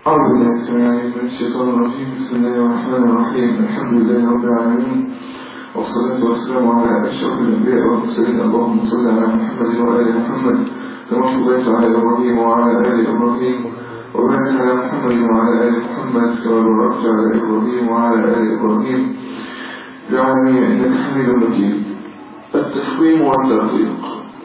أعوذ بالله السميع العليم من الشيطان الرجيم بسم الله الرحمن الرحيم الحمد لله رب العالمين والصلاة والسلام على أشرف الأنبياء والمرسلين اللهم صل على محمد وآل محمد كما صليت على إبراهيم وعلى آل إبراهيم وبارك على محمد وعلى آل محمد كما باركت على إبراهيم وعلى آل إبراهيم في العالمين إنك حميد مجيد التفخيم والتدقيق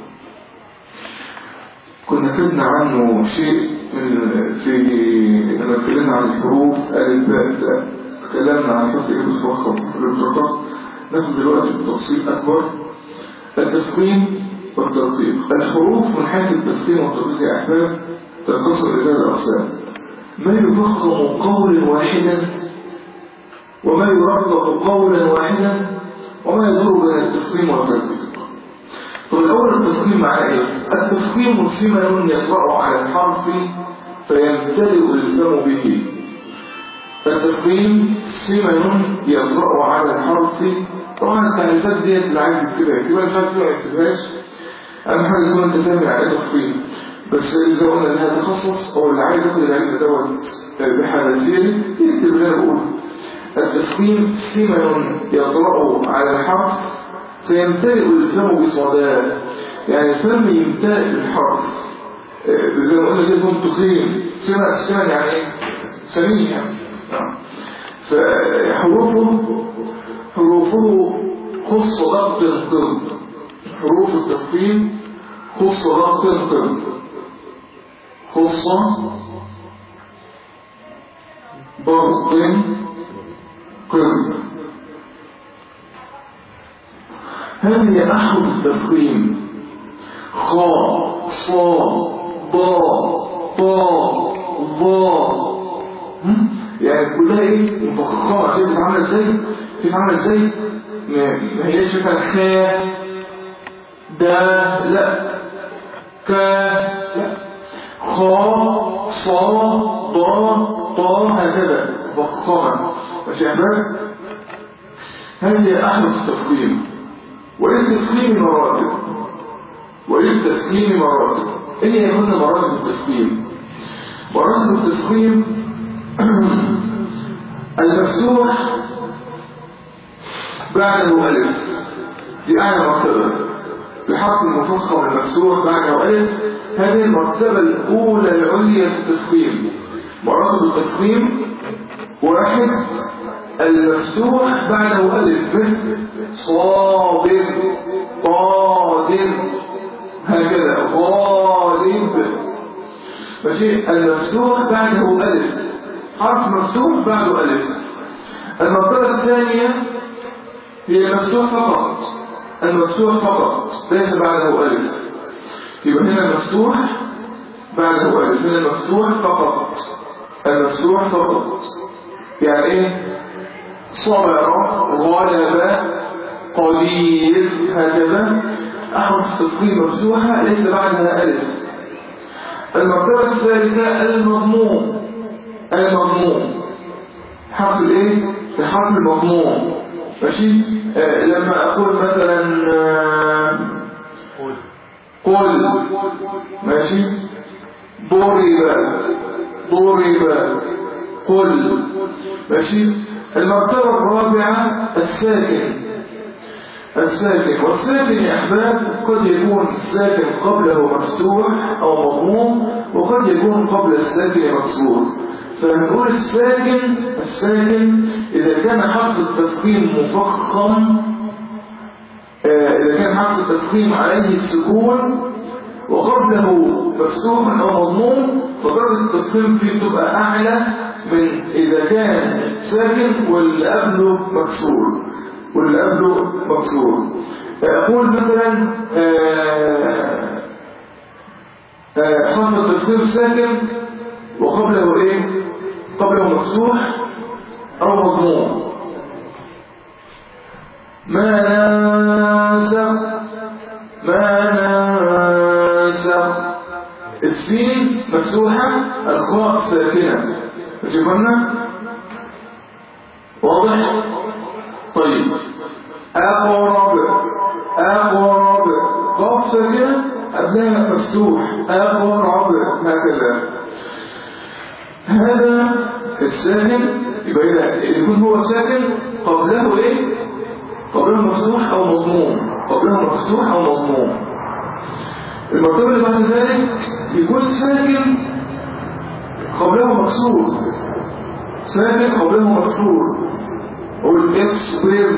كنا خدنا عنه شيء في لما اتكلمنا عن الحروف ألف باء تاء تكلمنا عن فصل إيه بالفخم في الارتقاء ناخد دلوقتي بتفصيل أكبر التفخيم والتدقيق الحروف من حيث التفخيم والتدقيق يا أحباب تنقسم إلى الأقسام ما يفخم قولا واحدا وما يرقق قولا واحدا وما يدور بين التفخيم والتدقيق طب الأول التفخيم معناه إيه؟ التفخيم سمن يطرأ على الحرف فيمتلئ الفم به التفخيم سمن يطرأ على الحرف طبعا التعريفات ديت اللي عايز يكتبها يكتبها مش عايز ما يكتبهاش أهم حاجة يكون أنت فاهم يعني إيه تفخيم بس إذا قلنا إنها تخصص أو اللي عايز ياخد العلم دوت بحذافيره يكتب اللي أنا بقوله التفخيم سمن يطرأ على الحرف فيمتلئ الفم بصداه يعني الفم يمتلئ بالحرف زي ما قلنا كده فم تخيم سمع سمع يعني ايه سمين يعني فحروفه حروفه خص ضغط قرب حروف التفخيم خص ضغط قرب خص ضغط قرب هذه أحرف التفخيم خاء صاد ضاء طاء ظاء يعني كلها ايه مفخمة شايف بتتعامل ازاي بتتعامل ازاي ما هياش مثلا خاء دا لا كا لا خاء صاد ضاء طاء هكذا مفخمة ماشي يا احباب هذه أحرف التفخيم وللتفخيم مراتب وللتفخيم مراتب ايه هي هنا مراتب التفخيم مراتب التفخيم المفتوح بعده ألف دي أعلى مرتبة بحرف المفخم المفتوح بعده ألف هذه المرتبة الأولى العليا في التفخيم مراتب التفخيم واحد المفتوح بعده ألف به صابر قادر هكذا غالب ماشي المفتوح بعده ألف حرف مفتوح بعده ألف المرتبة الثانية هي المفتوح فقط المفتوح فقط ليس بعده ألف يبقى هنا المفتوح بعده ألف هنا المفتوح فقط المفتوح فقط يعني ايه صبر غلب قدير هكذا أحرف التفخيم مفتوحة ليس بعدها ألف المرتبة الثالثة المضموم المضموم حرف الايه الحرف المضموم ماشي آه لما أقول مثلا آه قل ماشي ضرب ضرب قل ماشي المرتبة الرابعة الساكن الساكن والساكن يا أحباب قد يكون الساكن قبله مفتوح أو مضموم وقد يكون قبل الساكن مكسور فهنقول الساكن الساكن إذا كان حرف التفخيم مفخم آه إذا كان حرف التفخيم عليه السكون وقبله مفتوح أو مضموم فدرجة التفخيم فيه تبقى أعلى من إذا كان ساكن واللي قبله مكسور واللي قبله مكسور أقول مثلا حرف التفخيم ساكن وقبله إيه قبله مفتوح أو مضموم ما ننسى ما ننسى السين مفتوحة الخاء ساكنة فشوفنا واضح طيب أقرب أقرب قاف ساكنة قبلها مفتوح أقرب هكذا هذا الساكن يبقى إذا يكون هو ساكن قبله ايه قبله مفتوح او مضموم قبله مفتوح او مضموم المرتبه اللي بعد ذلك يكون ساكن قبله مكسور ساكن قبله مكسور قول اصبر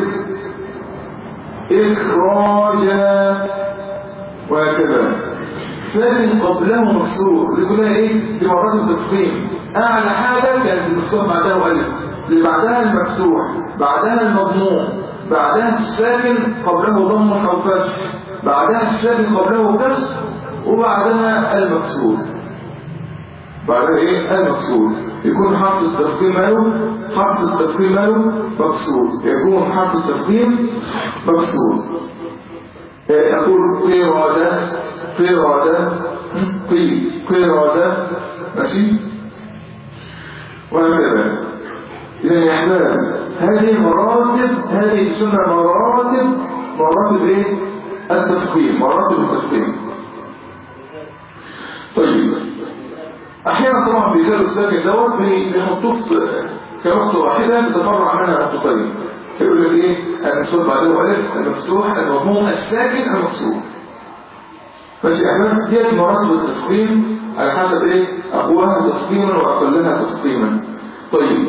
اخراجا وهكذا ساكن قبله مكسور دي كلها ايه دي مرات التفخيم اعلى حاجه كانت المفتوح بعدها الف اللي بعدها المفتوح بعدها المضموم بعدها الساكن قبله ضم او فتح بعدها الساكن قبله كسر وبعدها المكسور بعدها ايه المكسور يكون حرف التفخيم ماله حرف التفخيم ماله مكسور يكون حرف التفخيم مكسور أقول قرادة قرادة قي قرادة ماشي وهكذا إذا يا أحباب هذه مراتب هذه تسمى مراتب مراتب إيه؟ التفخيم مراتب التفخيم طيب أحيانا طبعا بيزالوا الساكن دوت بيحطوه كنقطة واحدة تتفرع منها نقطتين يقول لك ايه المفتوح بعده الف المفتوح المضموم الساكن المكسور ماشي يا احباب دي مراتب التفخيم على حسب ايه اقواها تفخيما واقلها تفخيما طيب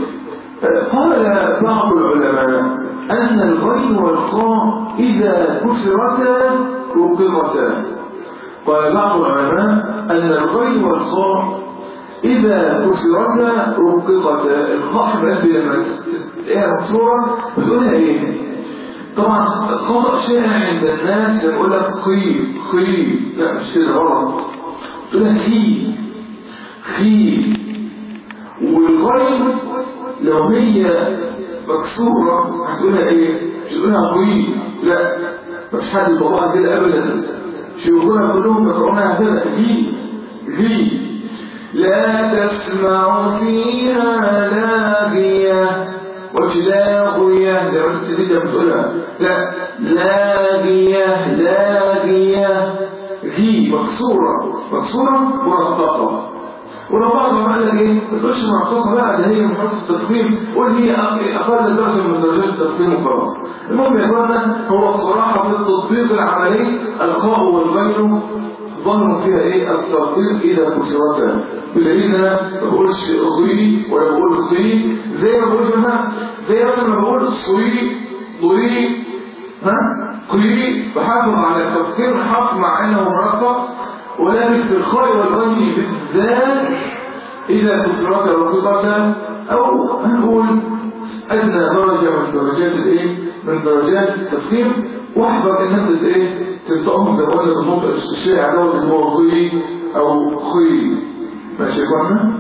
قال بعض العلماء ان الغين والخاء اذا كسرتا رقمتا قال بعض العلماء ان الغين والخاء إذا كسرتا رققتا الخاء بقلبي لما تلاقيها مكسورة بتقولها إيه؟ طبعا خطأ شائع عند الناس يقول لك خي خي لا مش كده غلط تقولها خي خي والغين لو هي مكسورة هتقولها إيه؟ مش تقولها خي لا مش حد يطبقها كده أبدا شيوخنا كلهم يقرؤونها كده خي خي لا تسمع فيها لاغية وجلاغية زي ما السيدة بتقولها لا لاغية لاغية هي مكسورة مكسورة مرققة ولو بعض ما قال لك ايه ما تقولش مرققة بقى ده هي من حروف التفخيم قول هي اقل درجة من درجات التفخيم وخلاص المهم يا اخوانا هو بصراحة في التطبيق العملي القاء والغين ظهر فيها ايه الترقيق الى كسرتها بدليل انا ما بقولش ضي ولا بقول خي زي ما بقول مثلا زي مثلا ما بقول صي ضي ها قي بحافظ على تفكير الحرف مع انه مرقق ولكن في الخاء والغين بالذات اذا كسرت رقيقه او هنقول ادنى درجه من درجات الايه من درجات التفكير واحذر ان انت ايه تنطقهم زي ما قلنا بالنطق الشائع دوت اللي هو ضي او خي ماشي يا اخوانا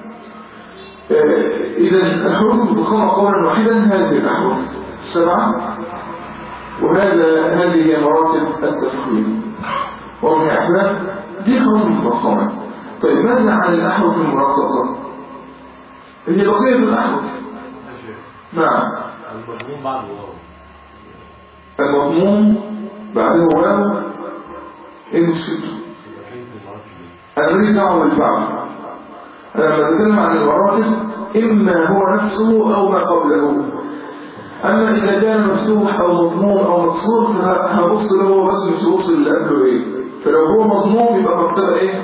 اذا الحروف المفخمه قولا واحدا هذه الاحرف السبعه وهذا هذه هي مراتب التفخيم ومن احباب دي حروف مفخمه طيب ماذا عن الاحرف المرققه هي بقيه الاحرف نعم المضمون بعد واو المضموم بعده واو ايه مشكلته انا ماليش دعوه بالفعل انا لما اتكلم عن المراتب اما هو نفسه او ما قبله اما اذا كان مفتوح او مضموم او مكسور فهبص له هو بس مش هبص اللي قبله ايه فلو هو مضموم يبقى مرتبه ايه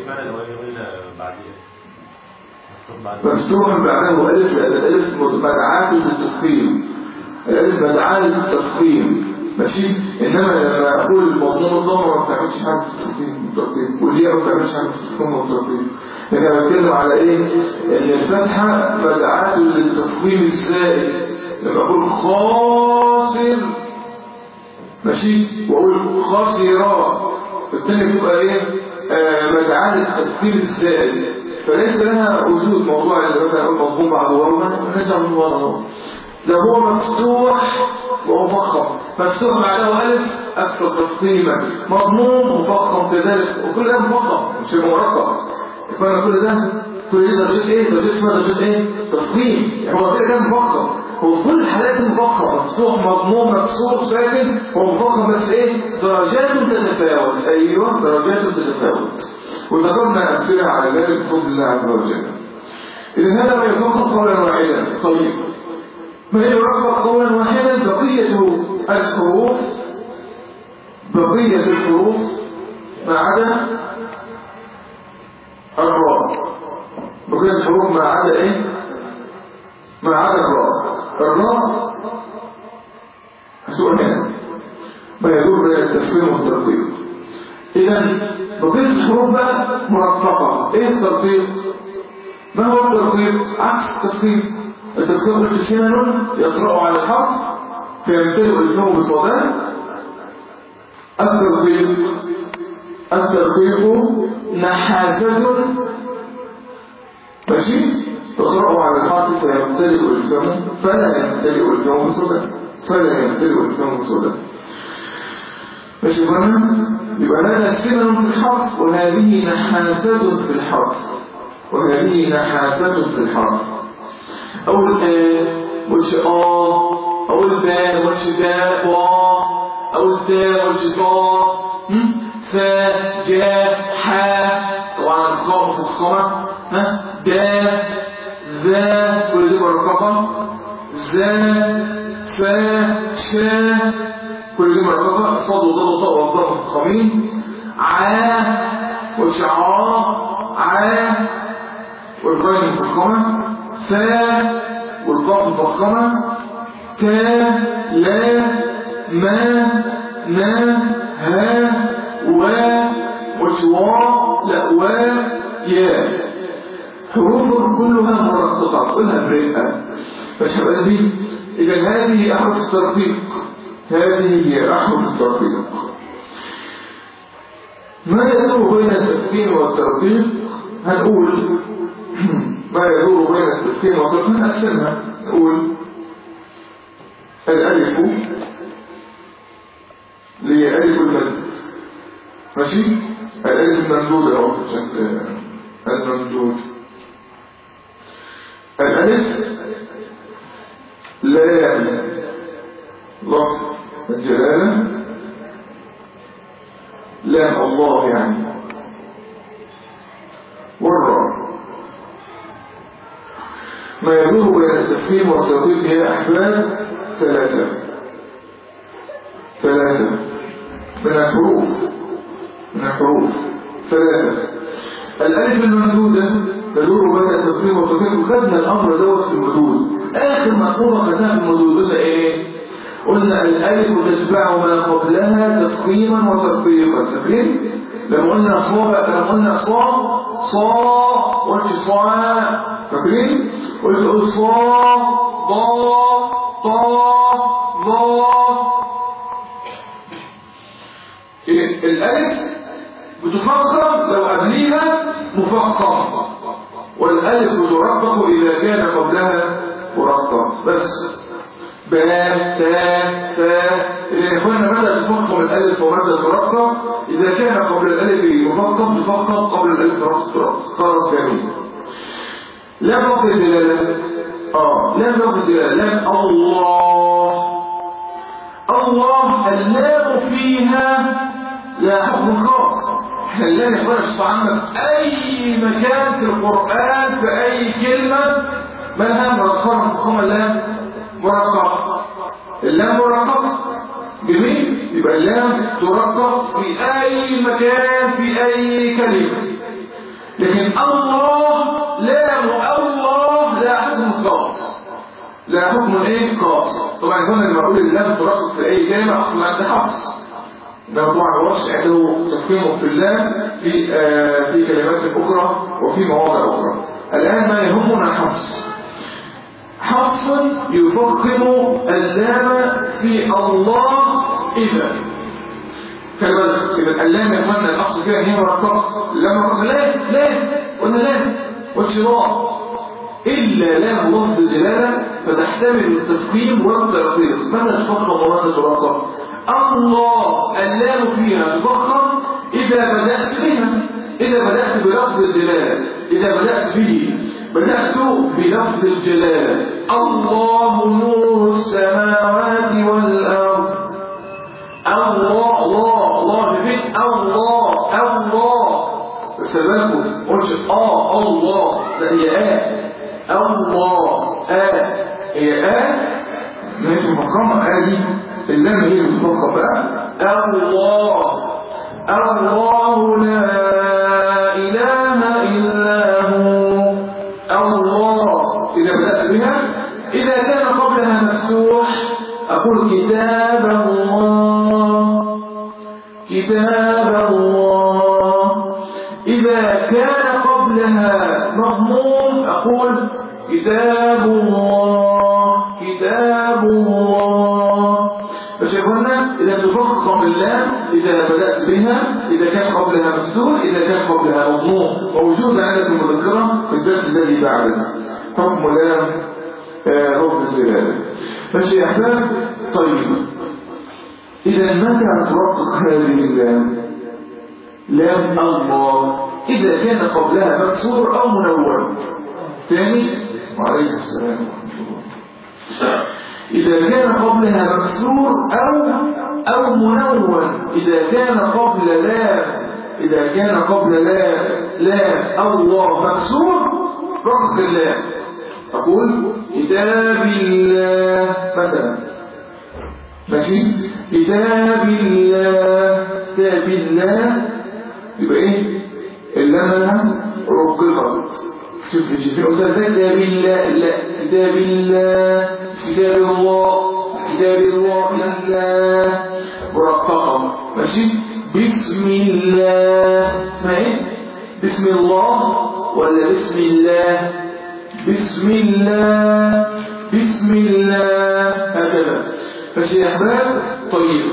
مفتوح بعده الف لان الالف مدعاه للتفخيم الالف مدعاه للتفخيم ماشي انما لما اقول مضمون الضمه ما بتعملش حاجه في التفخيم والترقيم والياء ما بتعملش حاجه في التفخيم والترقيم لكن انا بتكلم على ايه ان الفتحه مدعاه للتفخيم الزائد لما اقول خاسر ماشي واقول خاسرا الثاني بتبقى ايه آه مدعاه للتفخيم الزائد فليس لها وجود موضوع اللي مثلا اقول مضمون بعد واو نرجع من ورا لو هو مفتوح ومفخم مفتوح بعده ألف أكثر تفخيما مضموم مفخم كذلك وكل ده مفخم مش مرقم يبقى كل ده كل ده درجات ايه درجات اسمها درجات ايه تفخيم يعني هو كده مفخم هو في كل الحالات مفخم مفتوح مضموم مكسور ساكن هو مفخم بس ايه درجات تتفاوت ايوه درجات تتفاوت وذكرنا امثله على ذلك بفضل الله عز وجل إذا هذا ما يفقد قولا واحدا طيب ما يرفق قولا واحدا بقية الحروف بقية الحروف ما عدا الراء بقية الحروف ما عدا ايه ما عدا الراء الراء سؤال هنا ما يدور بين التفخيم والترقيق اذا بقية الحروف بقى مرققة ايه الترقيق ما هو الترقيق عكس التفخيم التفخيم الكريستيان يقرأ على الحرف فيمتلئ الفم بصداه الترقيق الترقيق نحافة ماشي تقرأه على الحرف فيمتلئ الفم فلا يمتلئ الفم بصداه فلا يمتلئ الفم بصداه ماشي فهمنا يبقى هذا سمن في الحرف وهذه نحافة في الحرف وهذه نحافة في الحرف أو الآ وش آ أو الباء وش باء وا أو التاء وش طا فا جا حا طبعا الخاء مفخمة ها دا ذا كل دي مرققة زا فا شا كل دي مرققة صاد وضاد وطاء وضاء مفخمين عا وشعا عا والغاية مفخمة فا والقاف مفخمة كا لا ما نا ها و وشوا لا و يا حروف كلها مرققة كلها برئة فشبه قلبي إذا هذه أحرف الترقيق هذه هي أحرف الترقيق ما يدور بين التفكير والترقيق هنقول ما يدور بين التفكير والترقيق هنقسمها نقول الألف اللي هي ألف المد ماشي الألف الممدود أهو عشان الممدود الألف لام لفظ الجلالة لام الله يعني والراء ما يدور بين التفهيم والتوقيت هي أحباب ثلاثة ثلاثة من الحروف من الحروف ثلاثة الألف الممدودة تدور بين التفهيم والتوقيت وخدنا الأمر دوت في المدود آخر مفهومة خدناها في المدود قلنا إيه؟ قلنا الألف تتبع ما قبلها تفخيما وترقيقا فاكرين؟ لما قلنا صاء لما قلنا صاء صاء قلت صاء فاكرين؟ قلت صاء ضاء طاء ضاء الألف بتفخم لو قبليها مفخم والألف ترقق إذا كان قبلها مرقق بس باء تاء تاء إذا إخوانا بدأ تفخم الألف وبدأ ترقق إذا كان قبل الألف مفخم تفخم قبل الألف ترقق خلاص جميل لا وقت دلالة آه لا وقت دلالة لام الله الله اللام فيها لا حكم خاص احنا اللام يا اخوانا مش عندنا في اي مكان في القرآن في اي كلمة مالها مرقمة مفخمة اللام مرقمة اللام مرقمة جميل يبقى اللام ترقق في اي مكان في اي كلمة لكن الله لام الله لا حكم خاص لا حكم ايه خاص طبعا هنا لما اقول اللام ترقق في اي كلمة اقصد عند حفص ده طبعا الوصف عنده تفخيمه في اللام في آه في كلمات اخرى وفي مواضع اخرى الان ما يهمنا حفص حفص يفخم اللام في الله اذا كلمة إذا اللام يا إخوانا الأصل فيها هي مرققة اللام مرققة لا لا ولا لا والشراء إلا لام لفظ الجلالة فتحتمل التفخيم والترقيق ماذا تفخم وماذا ترقق الله اللام فيها تفخم إذا بدأت بها إذا بدأت بلفظ الجلالة إذا بدأت به بدأت بلفظ الجلالة الله نور السماوات والأرض الله الله الله بيت الله الله بس بالكم قلتش اه الله ده هي اه الله آ هي آ ماشي مفخمة آ دي اللام هي اللي بتفخم بقى الله الله لا إله إلا هو الله إذا بدأت بها إذا كان قبلها مفتوح أقول كتاب الله كتاب الله إذا كان قبلها مضموم أقول كتاب الله كتاب الله فشايفونا إذا تفخم اللام إذا بدأت بها إذا كان قبلها مفتوح إذا كان قبلها مضموم موجود عندك المذكرة في الدرس الذي بعدها حكم لام آه، رب الزلالة ماشي يا أحباب طيب إذا متى ترقق هذه اللام لام الله إذا كان قبلها مكسور أو منون ثاني وعليكم السلام ورحمة الله إذا كان قبلها مكسور أو أو منون إذا كان قبل لا إذا كان قبل لا لا الله مكسور رقق الله أقول كتاب الله مثلا ماشي كتاب الله كتاب الله يبقى ايه اللي انا رققت شوف شوف قلت ازاي كتاب الله لا كتاب الله كتاب الله كتاب الله الله مرققة ماشي بسم الله اسمها ايه بسم الله ولا بسم الله بسم الله بسم الله هكذا ماشي يا احباب طيب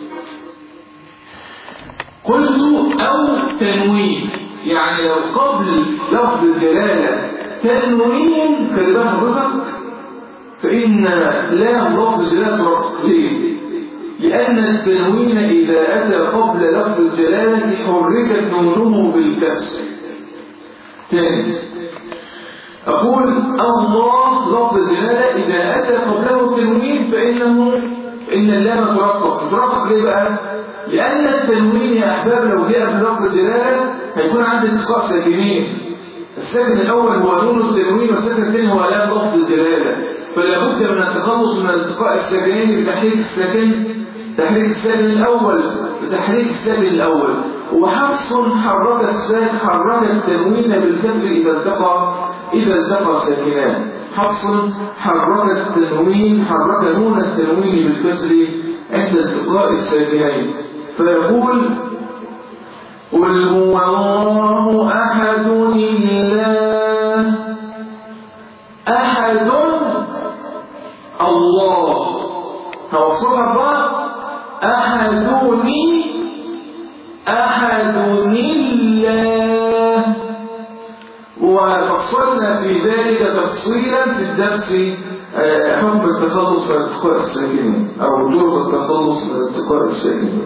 قلت او تنوين يعني لو قبل لفظ الجلاله تنوين خلي بالك حضرتك فان لام لفظ الجلاله رفق ليه لأن التنوين إذا أتى قبل لفظ الجلالة حركت نونه بالكسر ثاني أقول الله لفظ الجلالة إذا أتى قبله التنوين فإنه إن اللام ترقق ترقق ليه بقى؟ لأن التنوين يا أحباب لو جاء بلفظ الجلالة هيكون عندي التقاء ساكنين الساكن الأول هو نون التنوين والساكن الثاني هو لام لفظ الجلالة فلا بد من التخلص من التقاء الساكنين بتحريك الساكن تحريك الساكن الأول بتحريك الساكن الأول وحفص حرك الساكن حرك التنوين بالكسر إذا التقى إذا التقى ساكنان حفص حرك التنوين حرك نون التنوين بالكسر عند التقاء الساكنين فيقول قل هو الله أحد الله أحد الله توصلها بقى أحدني أحدني الله وفصلنا في ذلك تفصيلا في الدرس آه، حكم التخلص من التقاء الساكنين أو طرق التخلص من التقاء الساكنين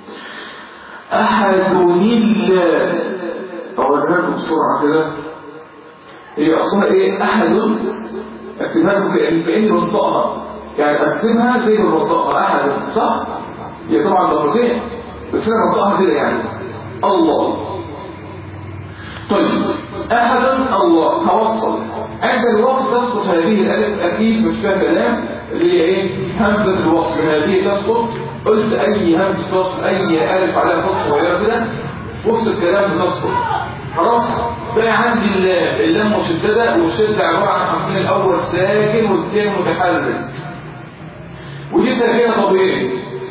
أحدني الله أقولها لكم بسرعة كده هي أصلا إيه أحد أكتبها لكم كأن كأني بنطقها يعني أكتبها زي ما بنطقها أحد صح؟ هي طبعا ضمتين بس أنا بنطقها كده يعني الله طيب أحد الله هوصل عند الوصف تسقط هذه الألف أكيد مش فيها كلام اللي هي إيه همزة الوصف هذه تسقط قلت أي همزة وصف أي ألف عليها سطح صغيرة كده وسط الكلام بتسقط خلاص بقى عندي اللام اللام مشددة والشدة عبارة عن حرفين الأول ساكن والثاني متحرك ودي ساكنة طبيعي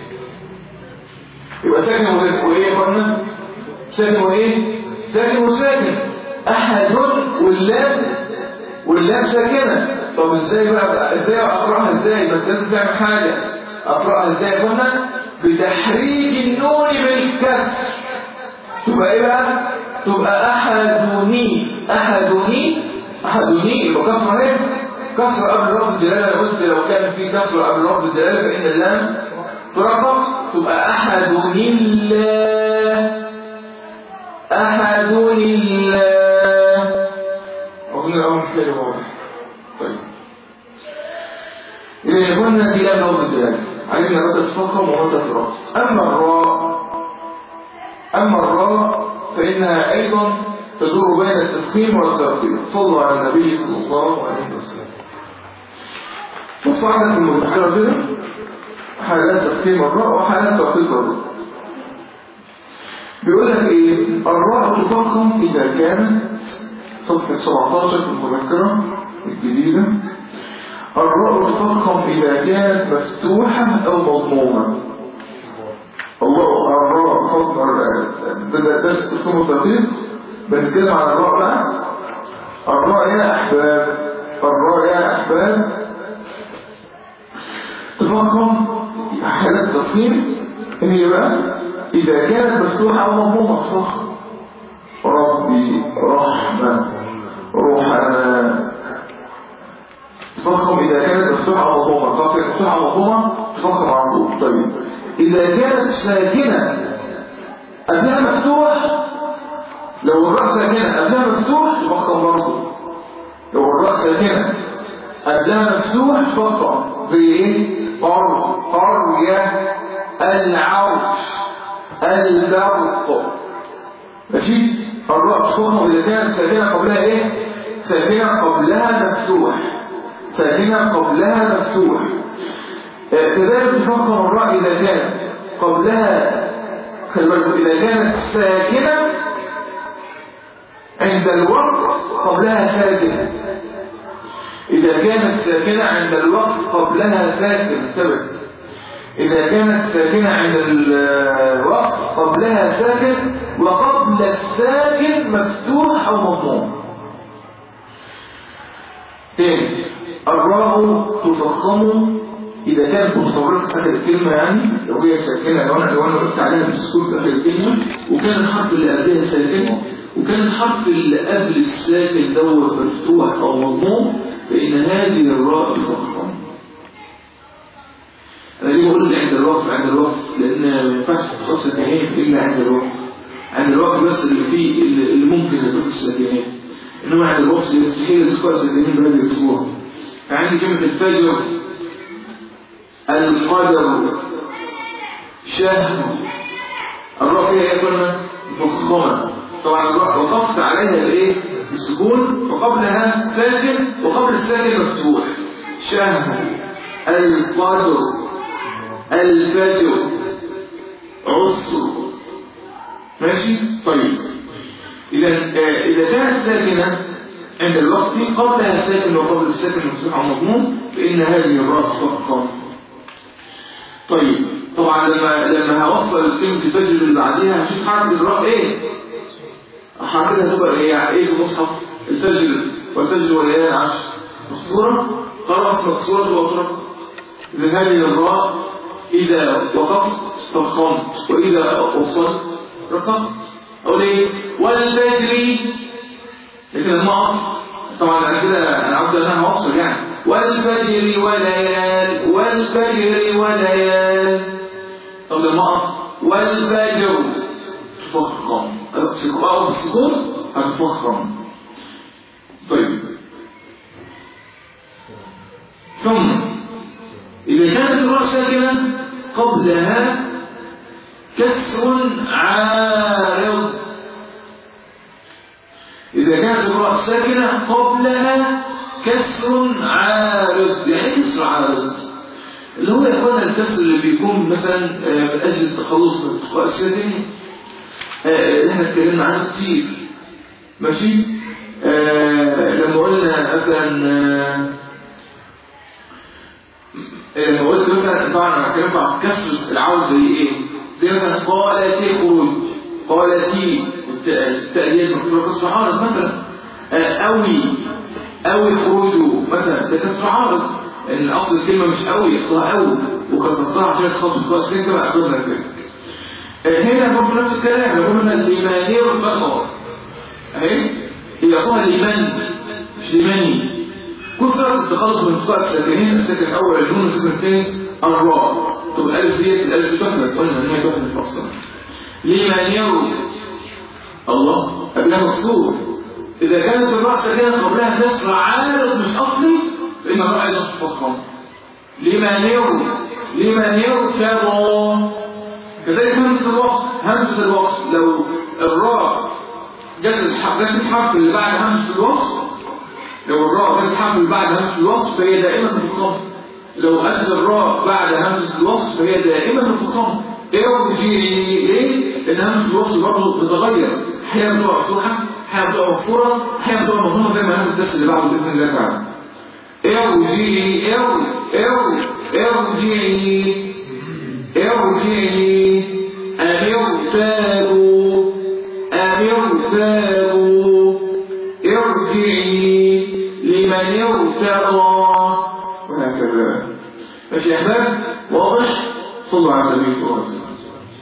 يبقى ساكن و- وإيه يا قلنا ساكن وإيه ساكن وساكن أحد واللام واللام ساكنة طب ازاي بقى ازاي اقراها ازاي بس لازم تعمل حاجة اقراها ازاي يا قلنا بتحريك النون بالكسر تبقى ايه بقى تبقى احدني احدني احدني يبقى كسر ايه كسر قبل لفظ الدلاله أنا قلت لو كان في كسر قبل لفظ الدلاله فان اللام ترقق تبقى احدني الله احدني الله اظن الاول كلمه واضح طيب إذا قلنا في لام لفظ الدلاله علمنا متى تفخم ومتى ترقق اما الراء أما الراء فإنها أيضا تدور بين التفخيم والترقيم صلوا على النبي صلى الله عليه وسلم وصعنا في المذكرة كده حالات تفخيم الراء وحالات ترقيق الراء بيقول لك ايه الراء تفخم اذا كانت صفحة 17 في المذكرة الجديدة الراء تفخم إذا كانت مفتوحة أو مضمومة الله الراء فضل بدأ درس تفخم الدقيق بنتكلم عن الراء بقى الراء يا أحباب الراء يا أحباب تفخم حالات تفخيم هي بقى إذا كانت مفتوحة أو مضمومة تفخم ربي رحمة روحنا تفخم إذا كانت مفتوحة أو مضمومة خلاص كانت مفتوحة أو مضمومة تفخم على طول طيب إذا كانت ساكنة قبلها مفتوح لو الرأس ساكنة قبلها مفتوح تفخم برضه لو الرأس ساكنة قبلها مفتوح تفخم زي إيه؟ قر قرية العرش البرق ماشي الراء تفخم إذا كانت ساكنة قبلها إيه؟ ساكنة قبلها مفتوح ساكنة قبلها مفتوح كذلك تفخم الراء إذا كانت قبلها إذا كانت ساكنة عند الوقت قبلها ساكنة إذا كانت ساكنة عند الوقت قبلها ساكن انتبه إذا كانت ساكنة عند الوقت قبلها ساكن وقبل الساكن مفتوح أو مضموم تاني الراء تفخم إذا كانت متطرفة في آخر الكلمة يعني لو هي ساكنة لو أنا لو أنا قلت عليها بالسكون في آخر الكلمة وكان الحرف اللي قبلها ساكن وكان الحرف اللي قبل الساكن دوت مفتوح أو مضموم فإن هذه الراء تفخم أنا ليه بقول عند الوقف عند الوقف لأن ما ينفعش تخصص الكلام إلا عند الوقف عند الوقف بس اللي فيه اللي ممكن يدخل الساكنات إنما عند الوقف يستحيل يدخل الساكنين بهذا الأسبوع فعندي كلمة الفجر القدر شهر الراء فيها ايه قلنا مفخمة طبعا الراء وقفت عليها بايه بالسكون وقبلها ساكن وقبل الساكن مفتوح شهر القدر الفجر عصر ماشي طيب اذا آه اذا كانت ساكنه عند الوقت قبلها ساكن وقبل الساكن مفتوح او مضموم فان هذه الراء تفخم طيب طبعا لما لما هوصل كلمه الفجر اللي بعديها هشوف حركه الراء ايه حركتها تبقى ايه ايه في المصحف الفجر والفجر وليالي العشر مقصوره خلاص مقصوره وأطرق لهذه الراء اذا وقفت فخمت واذا وصلت رققت او ليه والفجر لكن المقص طبعا انا كده انا عاوز انا هوصل يعني والفجر وليال والفجر وليال طب المقص والفجر تفخم تقرأه بالسكون هتفخم طيب ثم إذا كانت الراء ساكنة قبلها كسر عارض إذا كانت الراء ساكنة قبلها كسر عارض يعني ايه كسر عارض اللي هو يا اخوانا الكسر اللي بيكون مثلا من أجل التخلص من التقاء الساكنين اللي احنا اتكلمنا عنه كتير ماشي آه لما قلنا مثلا آه لما قلت مثلا طبعا انا اتكلمت عن كسر العاوز زي ايه زي مثلا قالت خروج قالتي التأدية مكسورة كسر عارض مثلا آه قوي قوي خروجه مثلا ده كسر عارض ان اصل الكلمه مش قوي اصلها قوي وكسرتها عشان تخصص كويس كده بقى اخدنا كده هنا برضه نفس الكلام لو قلنا الايمانير فقط اهي هي اصلها الايمان مش الايماني كسرت التخلص من انتقاء الساكنين الساكن الاول الجنون والساكن الثاني الراء طب الالف ديت الالف تحمل قلنا ان هي تحمل اصلا الايمانير الله قبلها مكسور اذا كانت الراء ساكنه قبلها كسر عارض مش اصلي فان الراء ايضا تفخم لمن لمن يركض كذلك همزة الوقت همزة الوقت لو الراء جت الح- جت الحرف اللي بعد همزة الوصل لو الراء جت الحرف اللي بعد همزة الوصل فهي دائما مفخمة لو أتت الراء بعد همزة الوصل فهي دائما مفخمة ارجعي ليه؟ لأن همزة الوصل برضه بتتغير أحيانا بتبقى مفتوحة أحيانا بتبقى مكسورة أحيانا بتبقى مضمومة زي ما هنعمل الدرس اللي بعده بإذن الله تعالى ارجعي ارجعي ارجعي ارجعي أمرتابوا أمرتابوا ارجعي لمن ارتضى وهكذا ماشي يا أحباب واضح صلوا على النبي صلى الله عليه وسلم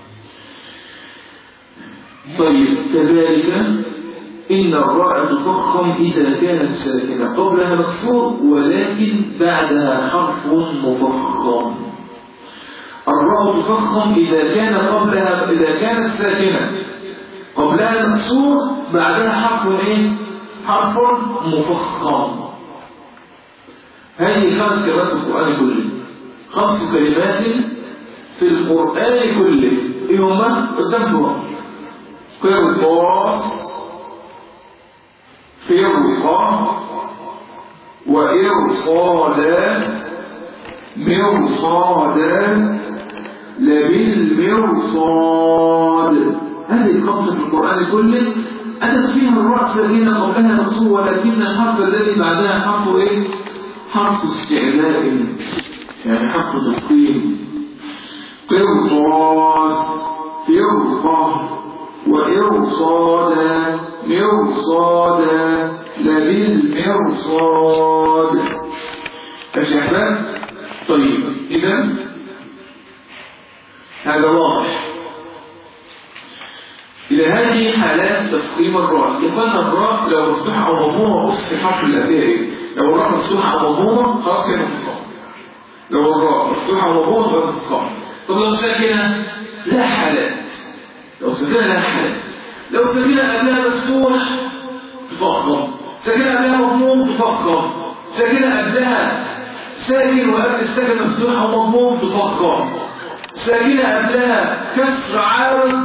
طيب كذلك إن الراء تفخم إذا كانت ساكنة قبلها مكسور ولكن بعدها حرف مفخم الراء تفخم إذا كان قبلها إذا كانت ساكنة قبلها مكسور بعدها حرف إيه؟ حرف مفخم هذه خمس كلمات في القرآن كله خمس كلمات في القرآن كله إيه هما؟ قدامكم قرطاس فرقة وإرصادا مرصادا لبالمرصاد هذه الخمسة في القرآن كله أتت فيها الرأس الذين قبلها مقصود ولكن الحرف الذي بعدها حرف إيه؟ حرف استعلاء يعني حرف تفخيم قرطاس فرقة وإرصادا مرصادا لبالمرصاد ماشي يا أحباب طيب إذا هذا واضح إذا هذه حالات تفخيم الراء يقال الراء لو مفتوحة أو مضمومة بص في الحرف اللي قبلها إيه لو الراء مفتوحة أو مضمومة خلاص هي مفخمة لو الراء مفتوحة أو مضمومة تبقى مفخمة طب لو ساكنة لا حالات لو ساكنة لا حالات لو ساكنة قبلها مفتوح تفخم ساكنة قبلها مضموم تفخم ساكنة قبلها ساكن وقبل الساكن مفتوح أو مضموم تفخم ساكنة قبلها كسر عارض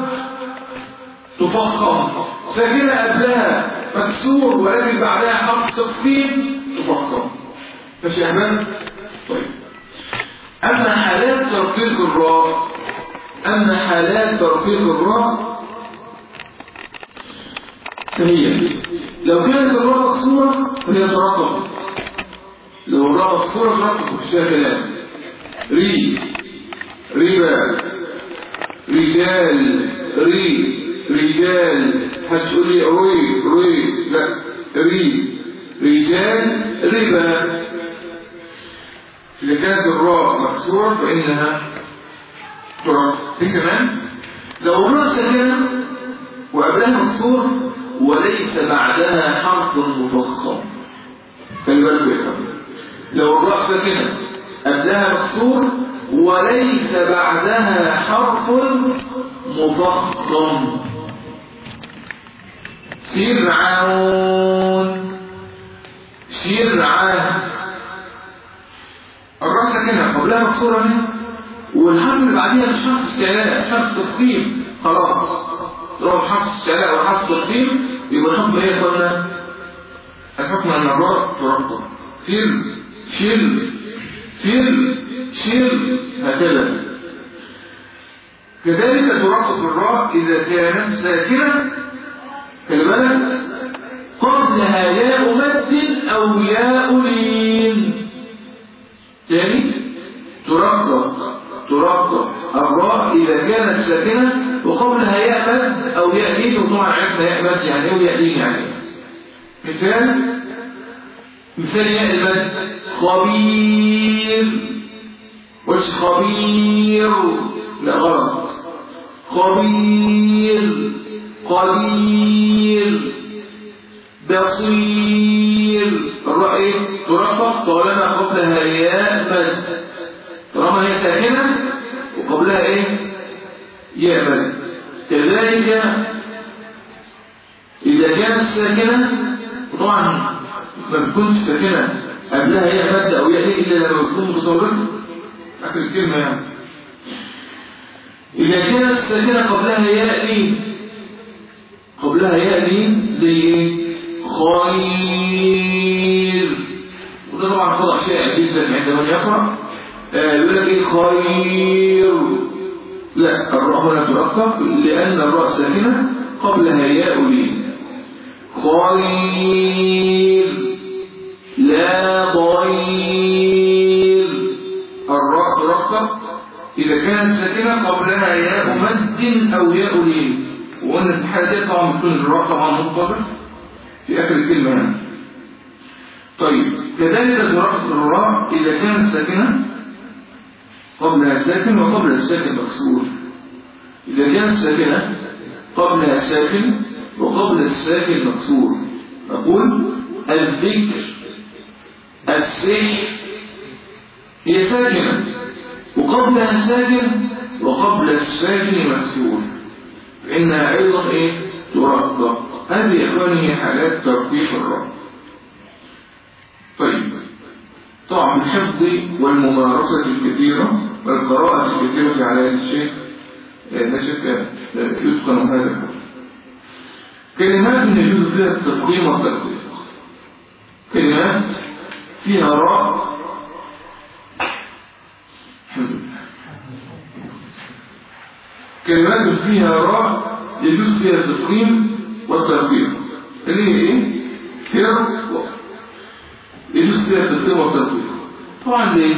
تفخم ساكنة قبلها مكسور ولكن بعدها حرف تخفيف تفخم ماشي يا احمد طيب اما حالات ترقيق الراء اما حالات ترقيق الراء فهي لو كانت الراء مكسورة فهي ترقق لو الراء مكسورة ترقق مش فيها كلام ري ربا رجال ري رجال هتقول لي روي روي لا ري رجال ربا إذا كانت الراء مكسورة فإنها ترى دي كمان لو الراء ساكنة وقبلها مكسور وليس بعدها حرف مفخم خلي بالكم يا كمان لو الراء ساكنة قبلها مكسور وليس بعدها حرف مفخم فرعون شرعة الراء ساكنة قبلها مكسورة منه والحرف اللي بعديها مش حرف استعلاء مش حرف تقديم خلاص لو حرف استعلاء وحرف تقديم يبقى الحكم ايه قلنا الحكم ان الراء ترقب فر شر فر شر هكذا كذلك ترقب الراء إذا كانت ساكنة خلي بالك قبلها ياء مد أو ياء لين تاني ترقق ترقق الراء إذا كانت ساكنة وقبلها ياء مد أو ياء لين وطبعا عرفنا ياء مد يعني ايه وياء لين يعني مثال مثال ياء المد خبير مش خبير لا غلط خبير قدير بصير الرأي ترقق طالما قبلها ياء مد طالما هي ساكنة وقبلها ايه ياء مد كذلك إذا كانت ساكنة وطبعا ما بتكونش ساكنة قبلها ياء مد أو ياء ليه إلا لما بتكون متطرفة آخر الكلمة يعني إذا كانت ساكنة قبلها ياء لين قبلها ياء لين آه، يقول لك ايه خير لا الراء هنا ترقق لأن الراء ساكنة قبلها ياء لين خير لا ضير الراء ترقق إذا كانت ساكنة قبلها ياء مد أو ياء لين وقلنا في الحالة دي طبعا بتكون الراء طبعا منقبل في آخر الكلمة يعني طيب كذلك ترقق الراء إذا كانت ساكنة قبلها ساكن وقبل الساكن مكسور إذا كانت ساكنة قبلها ساكن وقبل الساكن مكسور نقول الذكر السحر هي ساكنة وقبلها ساكن وقبل الساكن مكسور فإنها أيضا إيه ترقق هذه يا إخواني هي حالات ترقيق الرب طيب طبعا الحفظ والممارسة الكثيرة والقراءة الكثيرة على هذا الشيء لا شك يتقن هذا الحفظ كلمات يجوز فيها التفخيم والتلقيق كلمات فيها راء الحمد لله كلمات فيها راء يجوز فيها التفخيم والتلقيق اللي هي ايه؟ كر يجوز فيها التفخيم والتلقيق طبعا ليه؟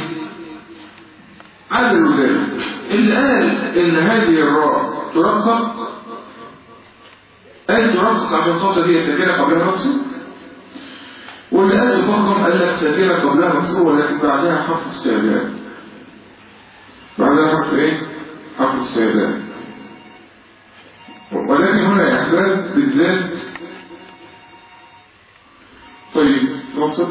عدل ذلك اللي قال ان هذه الراء ترقق قال ترقق عشان خاطر هي ساكنه قبلها مكسور واللي قال تفخم قال لك ساكنه قبلها مكسور ولكن بعدها حرف استعداد بعدها حرف ايه؟ حرف استعداد ولكن هنا يا احباب بالذات طيب توصل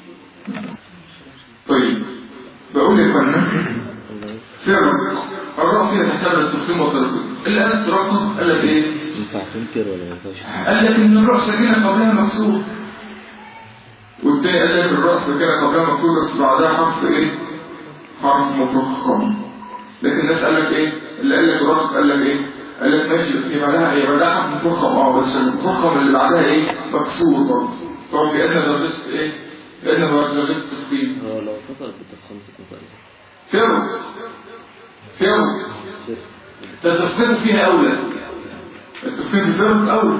طيب بقول يا فندم فعلا الراء فيها تحتمل التفخيم والترقيق اللي قال ترقق قال لك ايه ينفع تنكر ولا ما ينفعش قال لك ان الراء ساكنه قبلها مكسور والتاني قال لك الراء ساكنه قبلها مكسور بس بعدها حرف ايه حرف مفخم لكن الناس قال لك ايه اللي قال لك ترقق قال لك ايه قال لك ماشي هي بعدها ايه بعدها حرف مفخم اه بس المفخم اللي بعدها ايه مكسور برضه طبعا كأن درجة ايه كأن درجة تفخيم هو لو فقط بالتفخيم تكون فرق فرق التفخيم فيها أولى التفخيم في فرق أولى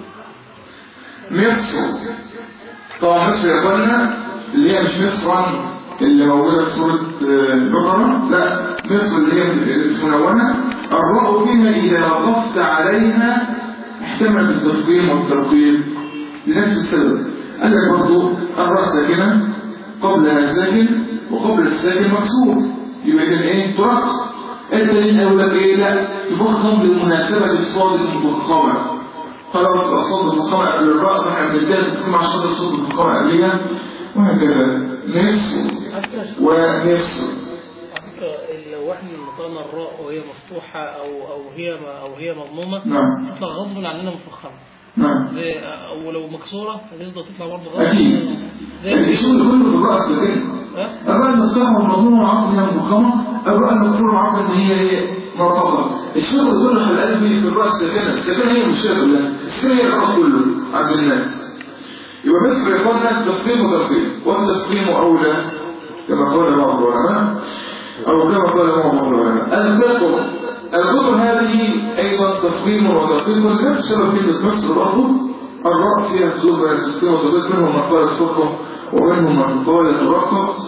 مصر طبعا مصر يا اخوانا اللي هي مش مصر اللي موجودة في سورة آه، البقرة لا مصر اللي هي المنونة الراء فيها إذا وقفت عليها احتملت التفخيم والترقيق لنفس السبب قال لك برضه الراء ساكنة قبلها ساكن وقبل الساكن مكسور يبقى كان ايه ترقق الدليل اقول لك ايه لا تفخم لمناسبه الصاد المفخمه خلاص الصاد المفخمه قبل الراء فاحنا بنبدا تفخم عشان الصاد المفخمه قبلها وهكذا مصر ومصر على فكرة لو احنا نطقنا الراء وهي مفتوحة أو أو هي أو هي مضمومة نعم تطلع غصب عننا مفخمة نعم زي أو لو مكسورة هتفضل تطلع برضه غصب اكيد عننا. زي الشغل كله في الراس كده ها؟ الراء المفتوحه والمضمومه وعارف انها مفخمه الراء المكسوره وعارف ان هي ايه مرتبطه الشغل كله في القلب في الراس الساكنه الساكنه هي المشكله كلها الساكنه هي الراس كله عند الناس يبقى مصر يقول الناس تفخيم وترقيم والتفخيم اولى كما قال بعض العلماء او كما قال بعض العلماء الفطر الفطر هذه ايضا تفخيم وترقيم نفس سبب كلمه مصر برضه الراء فيها حدود بين التفخيم والترقيم منهم من قال الفطر ومنهم من قال ترقق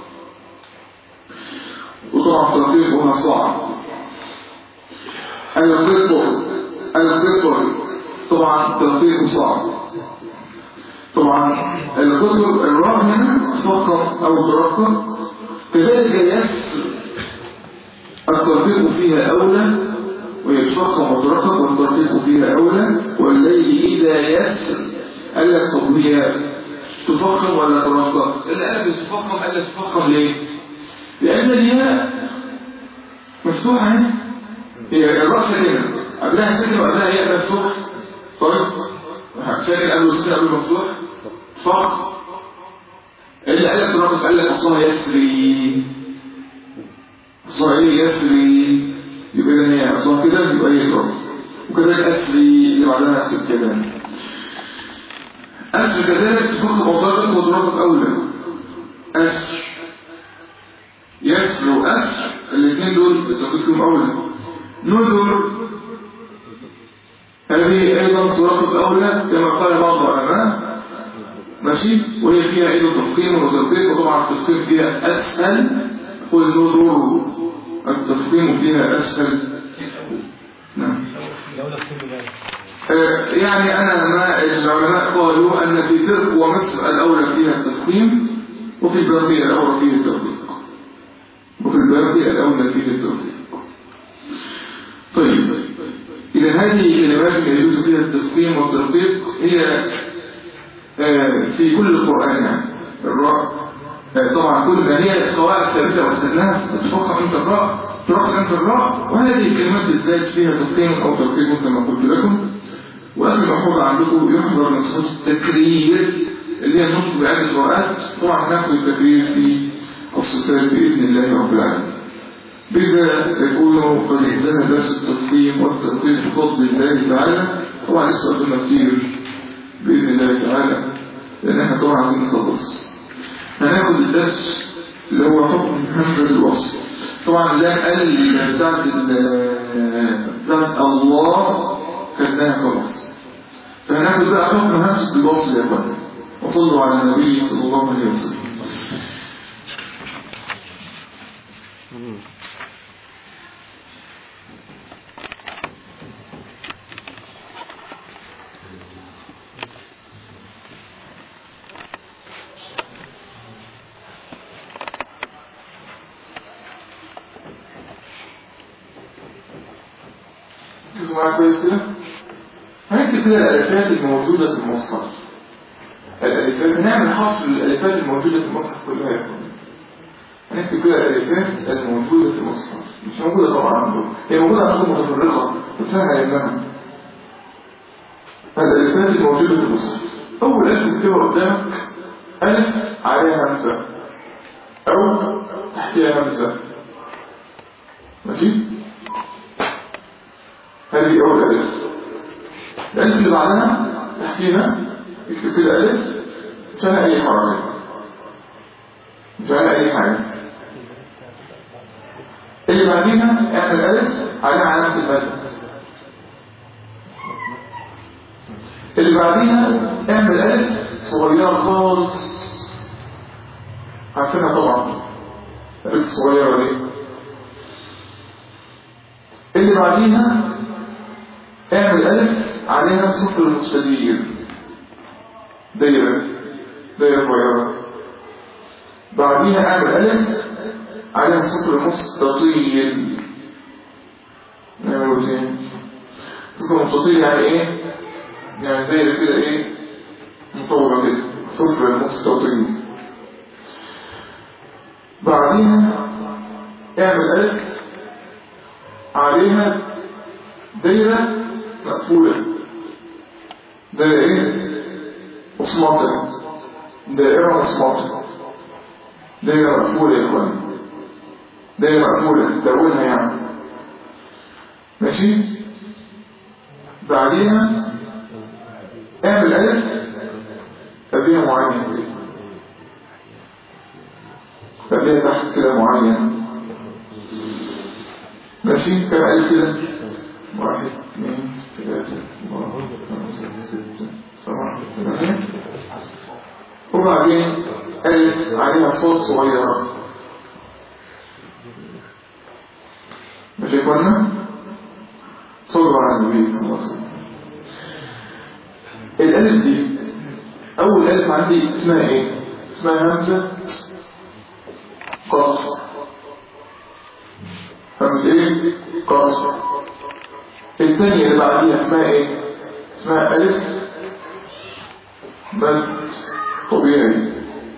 وطبعا ترقيقها صعب الفطر الفطر طبعا ترقيقه صعب طبعا الكتب الراء هنا تفخم او ترقق كذلك يسر الترقيق فيها اولى وهي تفخم وترقق والترقيق فيها اولى والليل اذا يسر قال لك طب هي تفخم ولا ترقق الآن تفخم قال لك تفخم ليه لان الياء مفتوحه اهي هي الراء ساكنه قبلها ساكن وقبلها ياء مفتوح طيب ساكن قبل الساكن قبل مفتوح فخ اللي قال لك الرب قال لك اصلها يسري اصلها ايه يسري يبقى اذا هي اصلها كده يبقى هي الرب وكذلك اسري اللي بعدها نفس الكلام اسر كذلك تفك مضاربك وضربك اولى اسر يسر وأسر الاثنين دول التوقيت فيهم أولى نذر هذه أيضا ترافق أولى كما قال بعض العلماء ماشي وهي فيها أيضا تفخيم وترقيق وطبعا التفخيم فيها أسهل قل نذر التفخيم فيها أسهل نعم الدولة كل ذلك آه، يعني أنا ما العلماء قالوا أن في ترك ومصر الأولى فيها التفخيم وفي الباقي الأولى فيه الترقيق وفي الباقي الأولى فيه الترقيق طيب إذا هذه الكلمات يجوز فيها التفخيم والترقيق هي آه، في كل القرآن يعني الراء آه، طبعا كل ما هي قواعد ثابتة واخذناها تتفخم انت الراء ترقق انت الراء وهذه الكلمات بالذات فيها تفخيم أو ترقيق كما قلت لكم وآخر ملحوظة عندكم يحضر من صفات التكرير اللي هي النطق بعدة رؤات طبعا هناخد التكرير في الصفات بإذن الله رب العالمين بذا يكون قد انتهى درس التفخيم والترقيق بفضل الله تعالى طبعا لسه قدامنا كتير بإذن الله تعالى لأن احنا طبعا عايزين نخلص هناخد الدرس اللي هو حكم همزة الوصل طبعا لا ال بتاعت ال- بتاعت الله خدناها خلاص فهناخد بقى حكم همزة الوصل يا اخوان وصلوا على النبي صلى الله عليه وسلم ركزوا معايا كويس كده هنكتب كده الالفات الموجوده في المصحف الالفات هنعمل حصر للالفات الموجوده في المصحف كلها يا اخوان هنكتب كده الالفات الموجوده في المصحف مش موجوده طبعا عندكم هي موجوده عندكم متفرقه بس احنا علمناها الالفات الموجوده في المصحف اول الف تكتبها قدامك الف عليها همزه او تحتها همزه ماشي هذه أول ألف الألف اللي بعدها تحتيها اكتب كده ألف مش أنا أي حركة مش أنا أي حاجة اللي بعديها اعمل ألف عليها علامة المد اللي بعديها اعمل ألف صغيرة خالص عارفينها طبعا ألف صغيرة دي اللي بعديها اعمل ألف عليها صفر مستدير دايرة دايرة صغيرة بعديها اعمل ألف عليها صفر مستطيل نعمل ايه صفر مستطيل يعني ايه يعني دايرة كده ايه مطورة كده صفر مستطيل بعديها اعمل ألف عليها دايرة مقفولة دايرة ايه مصمتة دائرة مصمتة دايرة مقفولة يا اخوان دايرة مقفولة دونها يعني ماشي بعديها اعمل ألف قبلها معين كده قبلها تحت كده معين ماشي كم ألف كده واحد اثنين ثلاثة أربعة خمسة ستة سبعة ثمانية وبعدين ألف عليها صوت صغيرة ماشي يا اخوانا صلوا على النبي صلى الله عليه وسلم الألف دي أول ألف عندي اسمها إيه؟ اسمها همزة قصر همزة إيه؟ قصر الثانية اللي بعديها اسمها إيه؟ اسمها ألف مد طبيعي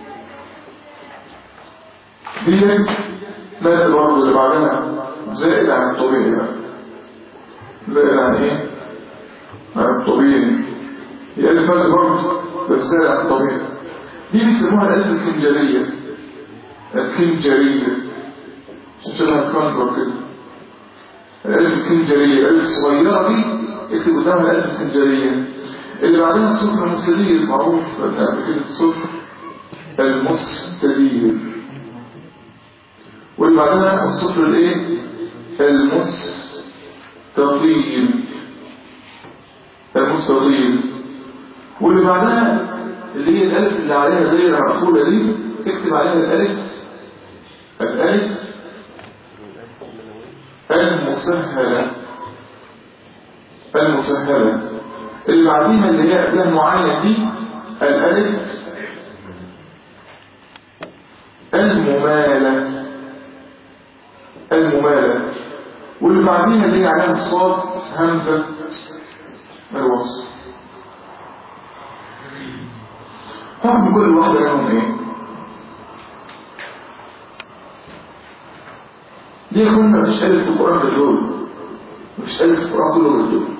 دي مد برضه اللي بعدها زائد عن الطبيعي بقى زائد عن إيه؟ عن الطبيعي هي ألف مد برضه بس زائد عن الطبيعي دي بيسموها الألف الخنجرية الخنجرية عشان شبه الكونكور كده الألف الخنجرية الألف الصغيرة دي اكتب قدامها الألف الخنجرية اللي بعدها الصفر المستدير معروف قبل كده الصفر المستدير واللي بعدها الصفر الايه المستطيل المستطيل واللي بعدها اللي هي الالف اللي عليها دايره مقفوله دي اكتب عليها الالف الالف المسهله المسهله اللي بعديها اللي هي قبلها معين دي الالف الممالة الممالة واللي بعديها اللي هي علامة الصاد همزة الوصل حكم كل واحدة منهم ايه دي كنا مفيش ألف في القرآن غير دول مفيش ألف في القرآن كله غير دول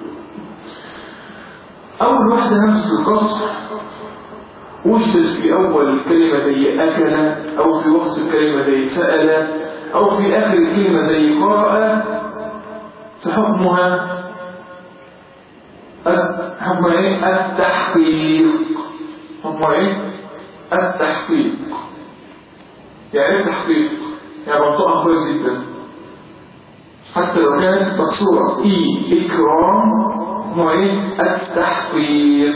أول واحدة همزة القصر وجدت في أول الكلمة زي أكل أو في وسط الكلمة زي سأل أو في آخر الكلمة زي قرأ فحكمها حكمها إيه؟ التحقيق حكمها إيه؟ التحقيق يعني إيه التحقيق؟ يعني منطقة كويس جدا حتى لو كانت مكسورة إي إكرام هو إيه؟ التحقيق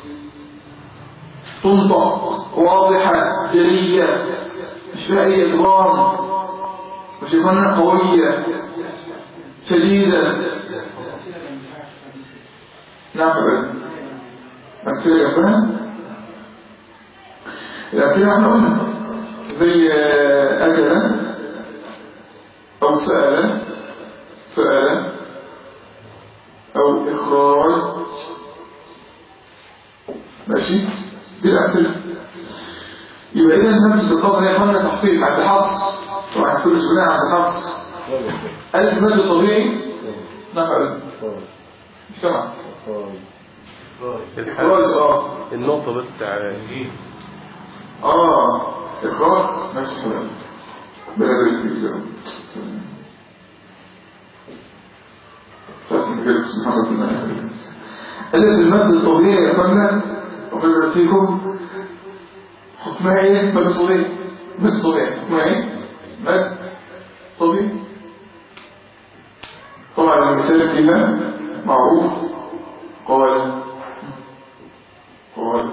تنطق واضحة جلية مش فيها أي إدغام مش يكون قوية شديدة نعم أمثلة جنبها الأمثلة احنا قلنا زي أكل أو سأل سأل أو إخراج ماشي دي الأمثلة يبقى إذا نفس الطاقة هي قلنا تحقيق عند حفص طبعا كل شغلها عند حفص ألف مد طبيعي نعم ألف مش سمع إخراج اه النقطة بس على اه إخراج ماشي حلال بلا بلا فيك فاتن كده سبحان الله ألف المد الطبيعي يا فندم وقال فيكم حكمها ايه مد طبيعي مد طبيعي حكمها ايه مد طبيعي طبعا المثال فيها معروف قال قال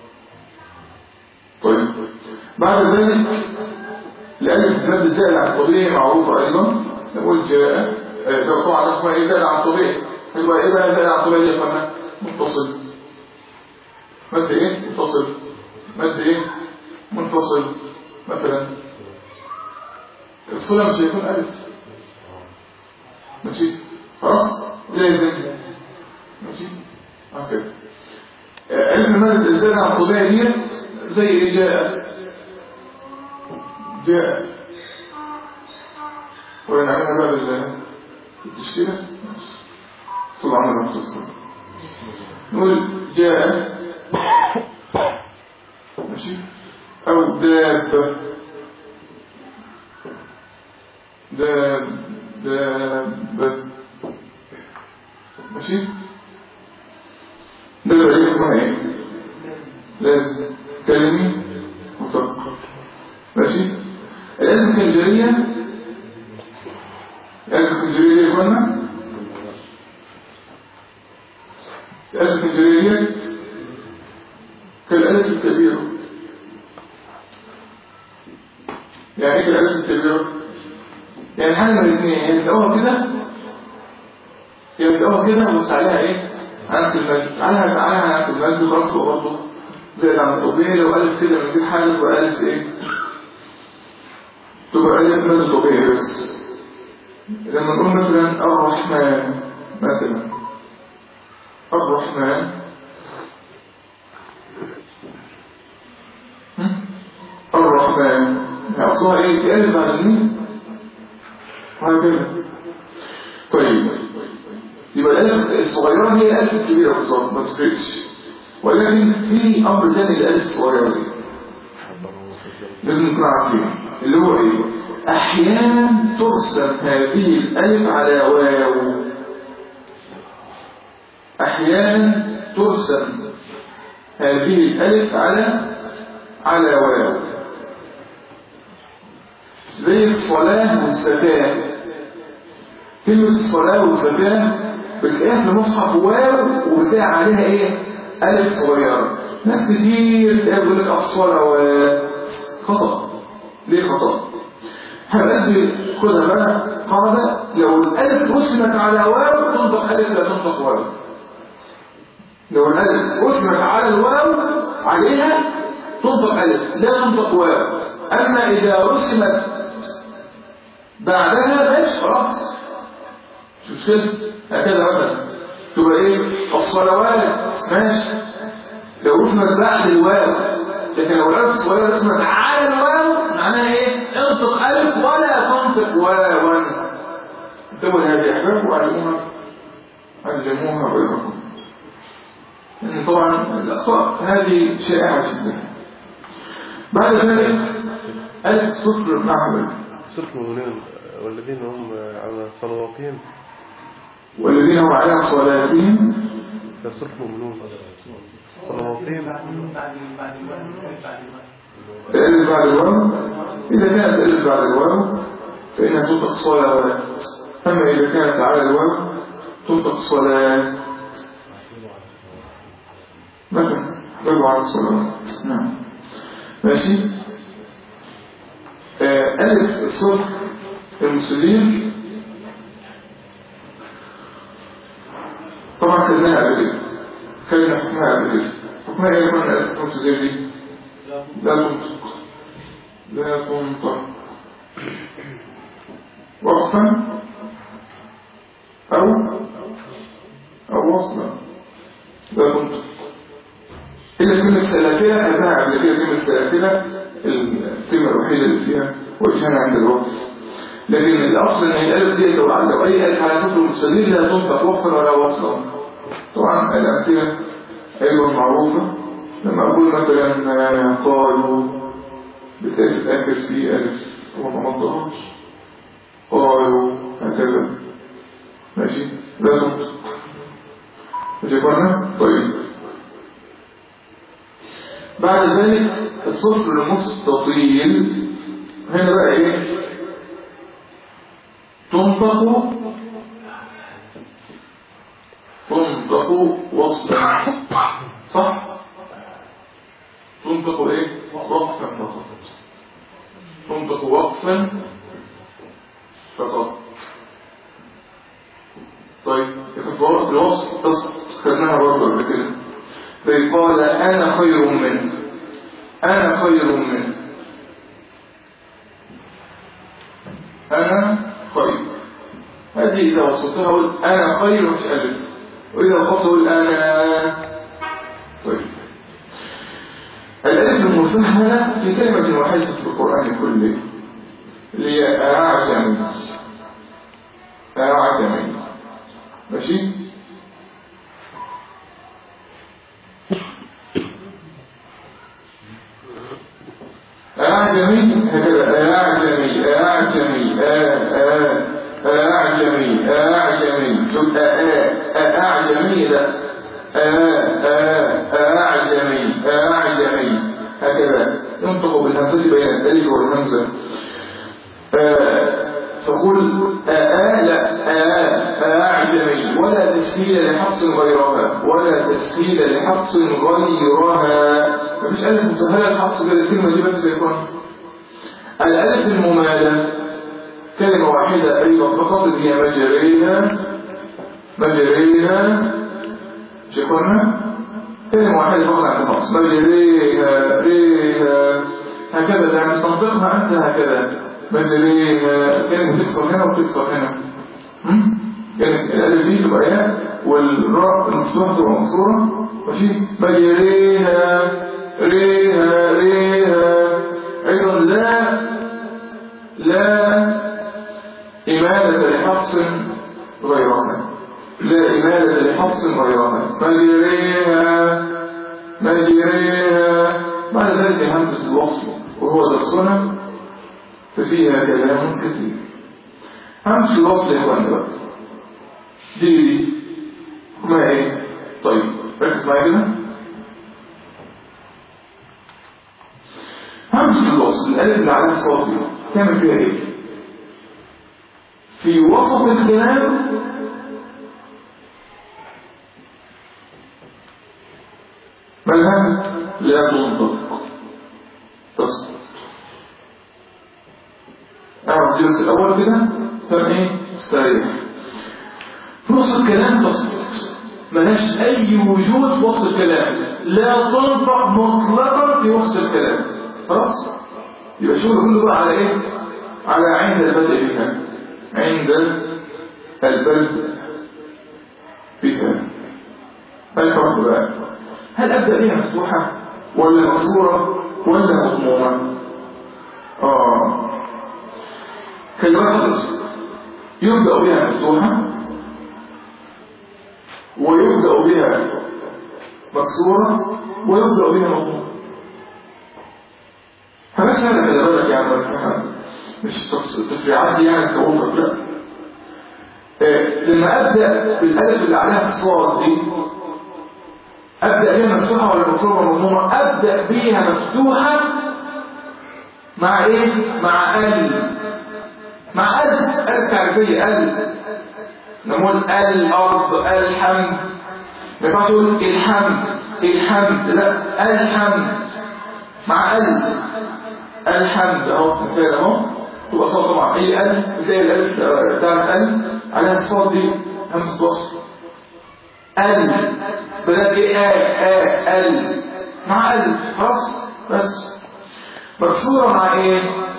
طيب بعد ذلك لألف المد الزائد عن الطبيعي معروفة أيضا نقول جاء آه، طبعا حكمها ايه زائد عن الطبيعي يبقى ايه بقى زائد عن الطبيعي يا فندم متصل مد ايه متصل مد ايه منفصل مثلا الصلة مش هيكون ألف ماشي خلاص لازم ماشي هكذا علم المادة الزيادة عن الطبيعي ديت زي ايه جاء جاء ونعملها بقى بال- بالتشكيلة ماشي صلى الله عليه وسلم نقول جاء ماشي أو دابة داب دابة ماشي ده اللي عليكم ايه لازم كلمي مثقف ماشي الألف الكنجرية الألف الكنجرية يا إخوانا الألف الكنجرية كالألف الكبيرة يعني ايه كالألف الكبيرة يعني حاجة من الاثنين يعني تلاقوها كده يعني تلاقوها كده وبس عليها ايه علامة المجد عليها عليها علامة المجد خلاص هو برضه زي العمل الطبيعي لو ألف كده من غير حاجة تبقى ألف ايه تبقى ألف مجد طبيعي بس لما نقول مثلا الرحمن مثلا الرحمن الرحمن يعني أصلها إيه في ألف بعد الميم وهكذا طيب يبقى الألف الصغيرة هي الألف الكبيرة بالظبط ما تفرقش ولكن في أمر ثاني للألف الصغيرة دي لازم نكون عارفين اللي هو إيه أحيانا ترسم هذه الألف على واو أحيانا ترسم هذه الألف على على واو زي الصلاة والزكاة كلمة الصلاة والزكاة بتلاقيها في المصحف واو وبتلاقي عليها ايه ألف صغيرة ناس كتير تلاقيها بيقول لك الصلوات خطأ ليه خطأ؟ حبيبي خدها بقى قاعدة لو الألف رسمت على واو تنطق ألف لا تنطق واو لو الألف رسمت على الواو عليها تنطق ألف لا تنطق واو أما إذا رسمت بعدها ماشي خلاص مش مشكلة هكذا مثلا تبقى ايه الصلوات ماشي لو رسمت بعد الواو لكن لو الألف الصغيرة رسمت على الواو معناها ايه انطق ألف ولا تنطق واوا انتبهوا لهذه أحباب وعلموها علموها غيركم لأن طبعا الأخطاء هذه شائعة جدا بعد ذلك ألف صفر معمل سورة المؤمنين والذين هم على صلواتهم والذين هم على صلاتهم ده سورة المؤمنون صلواتهم الألف بعد الواو إذا كانت الألف بعد الواو فإنها تنطق صلوات أما إذا كانت على الواو تنطق صلاة مثلا باب على الصلوات نعم ماشي آه، ألف صفر المسلمين طبعا خدناها قبل كده خدنا حكمها قبل كده حكمها ايه يكون ألف صفر المسلمين دي لا تنطق لا تنطق وقفا أو أو وصلا لا تنطق إلا كلمة سلاسلة أبناء قبل كده كلمة سلاسلة الكلمة الوحيدة اللي فيها وجهنا عند الوقف لكن الأصل إن الألف دي لو لو أي ألف على صفر مستدير لا تنطق وقفا ولا وصلا طبعا الأمثلة أيضا معروفة لما أقول مثلا قالوا بتلاقي في الآخر في ألف وما منطقهاش قالوا هكذا ماشي لا تنطق ماشي قلنا طيب بعد ذلك الصفر المستطيل هنا بقى ايه تنطق تنطق وصلا صح تنطق ايه وقفا فقط تنطق وقفا فقط طيب يبقى في وقت الوصف تصل خدناها برضه قبل كده زي قال انا خير منه انا خير منه انا خير هذه اذا وصلتها اقول انا خير مش الف واذا وصلت اقول انا طيب الالف المسهله في كلمه واحده في القران كله اللي هي اعجمي اعجمي ماشي أعجمي هكذا أعجمي أعجمي أعجمي أعجمي شوف أعجمي لا أعجمي أعجمي هكذا ينطق بالهمزة بين الألف والهمزة فقل آآ لا أعجمي ولا تسهيل لحفظ غيرها ولا تسهيل لحفظ غيرها مفيش ألف مسهلة لحفظ غير الكلمة دي بس يكون الألف الممالة كلمة واحدة أيضا فقط اللي هي مجريها مجريها شكرنا كلمة واحدة فقط عند الحفظ مجريها ريها هكذا يعني تنطقها أنت هكذا مجريها كلمة تكسر هنا وتكسر هنا كلمة الألف دي تبقى ياء والراء المفتوحة تبقى مكسورة ماشي مجريها ريها ريها أيضا لا لا إمالة لحفص غيرها لا إمالة لحفص غيرها مجريها مجريها بعد ذلك همزة الوصل وهو درسنا ففيها كلام كثير همزة الوصل يا اخوان بقى دي دي ما ايه طيب ركز معايا كده همزة الوصل الألف اللي عليها صافية تعمل فيها ايه في وسط الكلام ما الهم لا تنطق تصدق اعرف الجلسة الاول كده فاهم ايه استريح في وسط الكلام تصدق ملهاش اي وجود في وسط الكلام لا تنطق مطلقا في وسط الكلام خلاص يبقى شغل كله بقى على ايه على عند البدء بها عند البدء بها الحكم بقى هل ابدا بها مفتوحه ولا مكسوره ولا مضمومه اه كلمات يبدا بها مفتوحه ويبدا بها مكسوره ويبدا بها مضمومه فمش هذا خلي بالك يا عم محمد مش تفريعات دي يعني كوفك لا إيه لما ابدا بالالف اللي عليها الصاد دي ابدا بيها مفتوحه ولا مكسوره ولا مضمومه ابدا بيها مفتوحه مع ايه مع ال مع ال ال تعريفيه ال نقول الارض الحمد ما ينفعش تقول الحمد الحمد لا الحمد مع ال الحمد اهو مثال اهو تبقى صوت طبعا اي ال زي الالف بتاعت ال عليها الصوت دي همزه وصل ال بدات ايه ا ا ال مع ال خلاص بس مكسوره مع ايه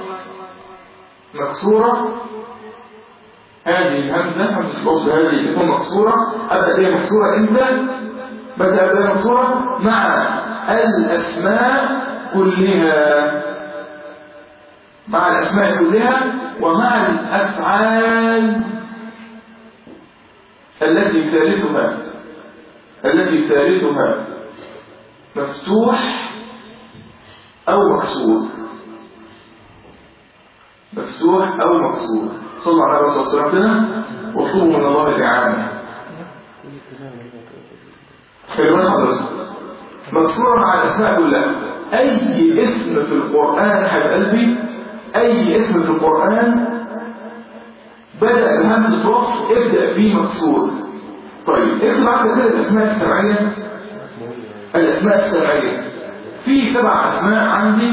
مكسوره هذه الهمزه همزه الوصل هذه تكون مكسوره ابدا بها مكسوره امتى بدا بها مكسوره مع الاسماء كلها مع الأسماء كلها ومع الأفعال التي ثالثها التي ثالثها مفتوح أو مكسور مفتوح أو مكسور صلى على النبي صلى الله عليه وسلم واطلبوا من الله الإعانة كلمات حضرتك مكسورة مع الأسماء كلها أي اسم في القرآن حبيب قلبي أي اسم في القرآن بدأ بهمزة وصف ابدأ بيه مكسور طيب اكتب عندك كده الأسماء السبعية الأسماء السبعية في سبع أسماء عندي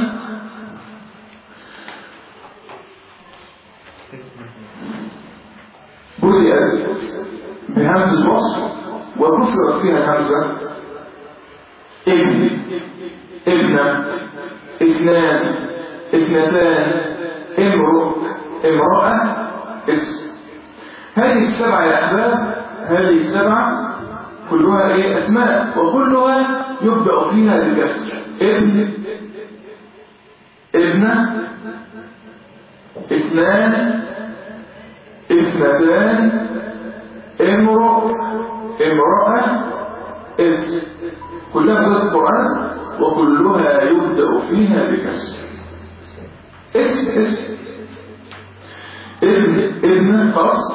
بدأت بهمزة وصف وكسرت فيها الهمزة ابن ابنة اثنان اثنتان امرؤ امرأة اسم هذه السبعة يا أحباب هذه السبعة كلها ايه اسماء وكلها يبدأ فيها بالكسر ابن ابنة اثنان اثنتان امرؤ امرأة اسم كلها في القرآن وكلها يبدأ فيها بكسر اسم اسم ابن ابن خلاص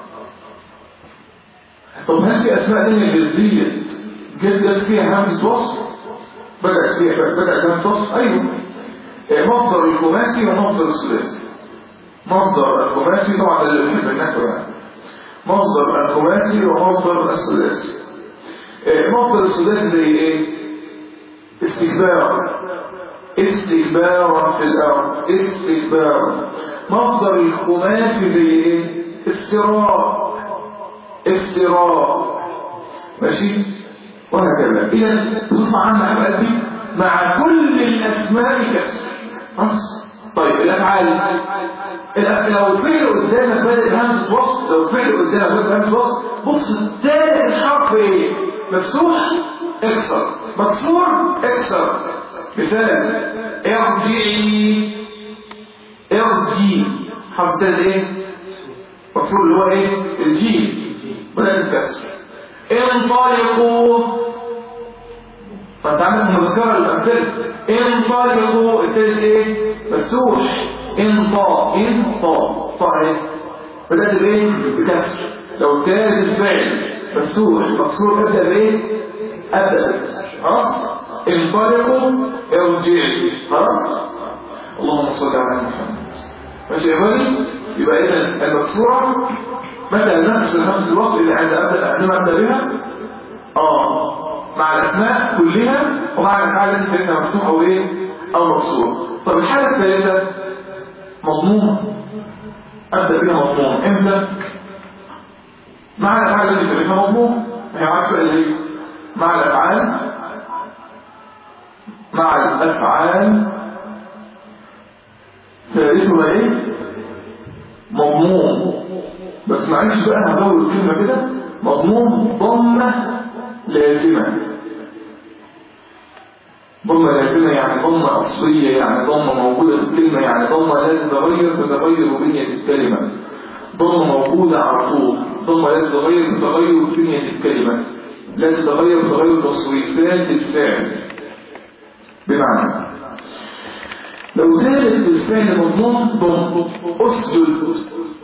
طب هل في اسماء تانية جلدية جلدت فيها همزة وصف بدأت فيها بدأت همزة وصف ايوه مصدر الخماسي ومصدر الثلاثي مصدر الخماسي طبعا اللي بيحب النحو يعني مصدر الخماسي ومصدر الثلاثي مصدر الثلاثي زي ايه استكبار استكبارا في الارض استكبارا مصدر الخماسي زي ايه افتراء افتراء ماشي وهكذا اذا بصفه عامه يا قلبي مع كل الاسماء كسر خلاص طيب الافعال الأف... لو فعل قدامك بدل همزه وصف لو فعل قدامك بدل همزه وصف بص تاني الحرف ايه مفتوح اكسر مكسور اكسر مثال ارجعي ارجي حرف تاني ايه مكسور اللي هو ايه الجيم بدل الكسر انطلقوا فانت عندك مذكرة الأمثلة انطلقوا التالت ايه مفتوح انطاء انطاء طاء ايه بدأت بايه بكسر لو التالت الفعل مفتوح مكسور ابدأ بايه ابدأ بالكسر خلاص انطلقوا ارجعوا خلاص اللهم صل على محمد ماشي يا فندم يبقى اذا المكسوره متى نفس الهمزه الوصل اللي عند ابدا عندما ابدا بها اه مع الاسماء كلها ومع الافعال التي كانت مفتوحه او ايه او مكسوره طب الحاله الثالثه مضمون ابدا بها مضمون امتى مع الافعال التي كانت مضمون هي عارفه سؤال ايه مع الافعال مع الافعال ثالثها ايه مضمون بس معلش بقى هزود كلمه كده مضمون ضمه لازمه ضمه لازمه يعني ضمه اصليه يعني ضمه موجوده في الكلمه يعني ضمه لا تتغير تتغير بنيه الكلمه ضمه موجوده على طول ضمه لا تتغير تتغير بنيه الكلمه لا تتغير تغير تصريفات الفعل بمعنى لو زادت الفعل مضمون ضم اسجد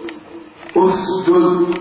اسجد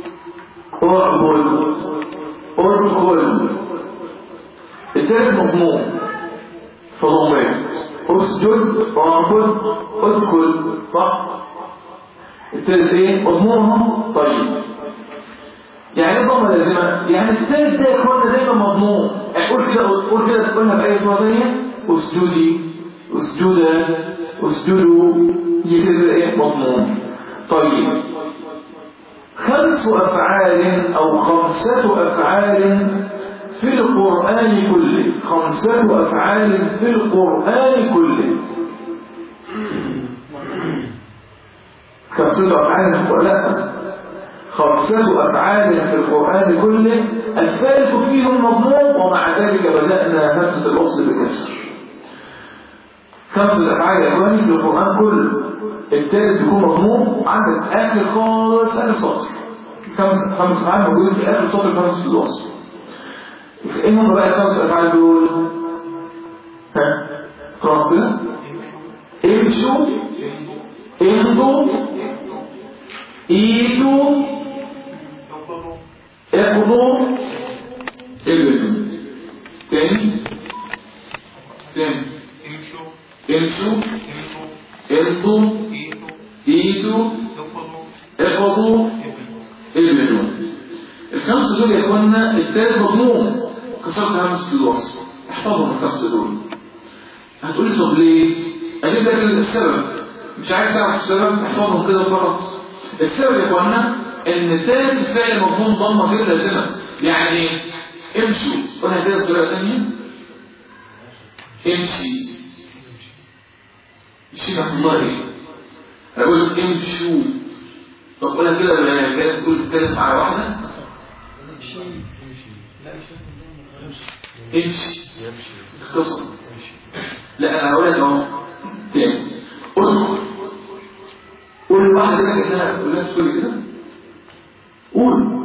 اعبد ادخل الثالث مضمون فضمات اسجد اعبد ادخل صح الثالث ايه مضمونها طيب يعني ايه ضمه لازمه يعني الثالث ده يا اخوانا دايما مضمون يعني قول كده قول كده تقولها باي صوره ثانيه اسجدي اسجدا اسجدوا هي كده ايه مضمون طيب خمس افعال او خمسه افعال في القران كله خمسه افعال في القران كله خمسه افعال لا خمسة أفعال في القرآن كله الثالث فيهم مضمون ومع ذلك بدأنا همزة الوصل بكسر خمسة أفعال يا إخواني في القرآن كله الثالث بيكون مضمون عندك آخر خالص آخر سطر خمس خمس أفعال موجودين في آخر سطر خمسة الوصل إيه هم بقى الخمس أفعال دول؟ ها؟ قرأت كده؟ امشوا امضوا ايدوا اقضوا ابنوا تاني تاني امشوا امضوا ايدوا اقضوا ابنوا الخمسة دول يا اخوانا الثالث مضمون كسرت همزة الوصف احفظهم الخمسة دول هتقولي طب ليه؟ اجيب لك السبب مش عايز تعرف السبب احفظهم كده وخلاص السبب يا اخوانا ان ثالث فعل مضمون ضمه غير لازمه يعني ايه امشوا قولها كده بطريقه ثانيه امشي مشي رحمه الله ايه انا بقول امشوا طب قولها كده ولا كده تقول تتكلم على واحده امشي اختصر لا انا هقول لك اهو تاني ادخل قول واحده كده كده قول لها تقول كده قول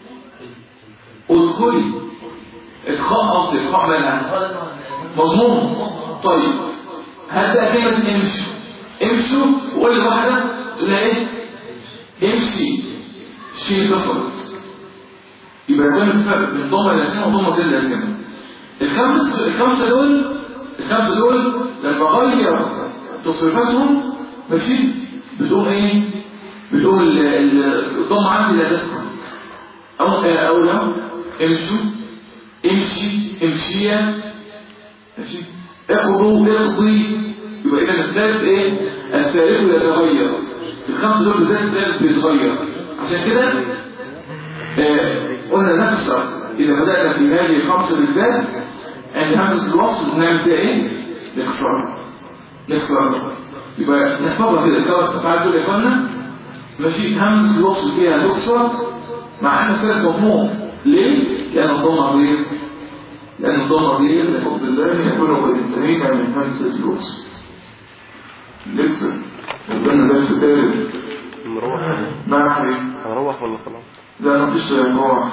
ادخلي ادخاء قصدي ادخاء مالها مضمون طيب هات بقى كلمه امشوا امشوا وقول لواحده تقول لها ايه امشي شيء كسرت يبقى ده الفرق بين ضمه لازمه وضمه غير لازمه الخمس الخمسه دول الخمسه دول لما غير تصريفاتهم ماشي بتقوم ايه بتقوم الضم عندي لا تسكت او او لو امشوا امشي امشيا ماشي اخذوا اخذي يبقى اذا الثالث ايه الثالث يتغير الخمس دول بالذات الثالث بيتغير عشان كده آه قلنا نكسر اذا بدانا في هذه الخمسه بالذات عند همزه الوصل نعمل فيها ايه نكسر نكسر يبقى نحفظها كده الثلاث افعال دول يا اخوانا ماشي همز الوصل فيها تكسر مع ان الثالث مضمون ليه؟ لان الضمه غير لان الضمه غير بفضل الله يكون قد انتهينا من همزه الوصل لسه ربنا درس ثالث نروح ما نحن هنروح ولا خلاص لا مفيش نروح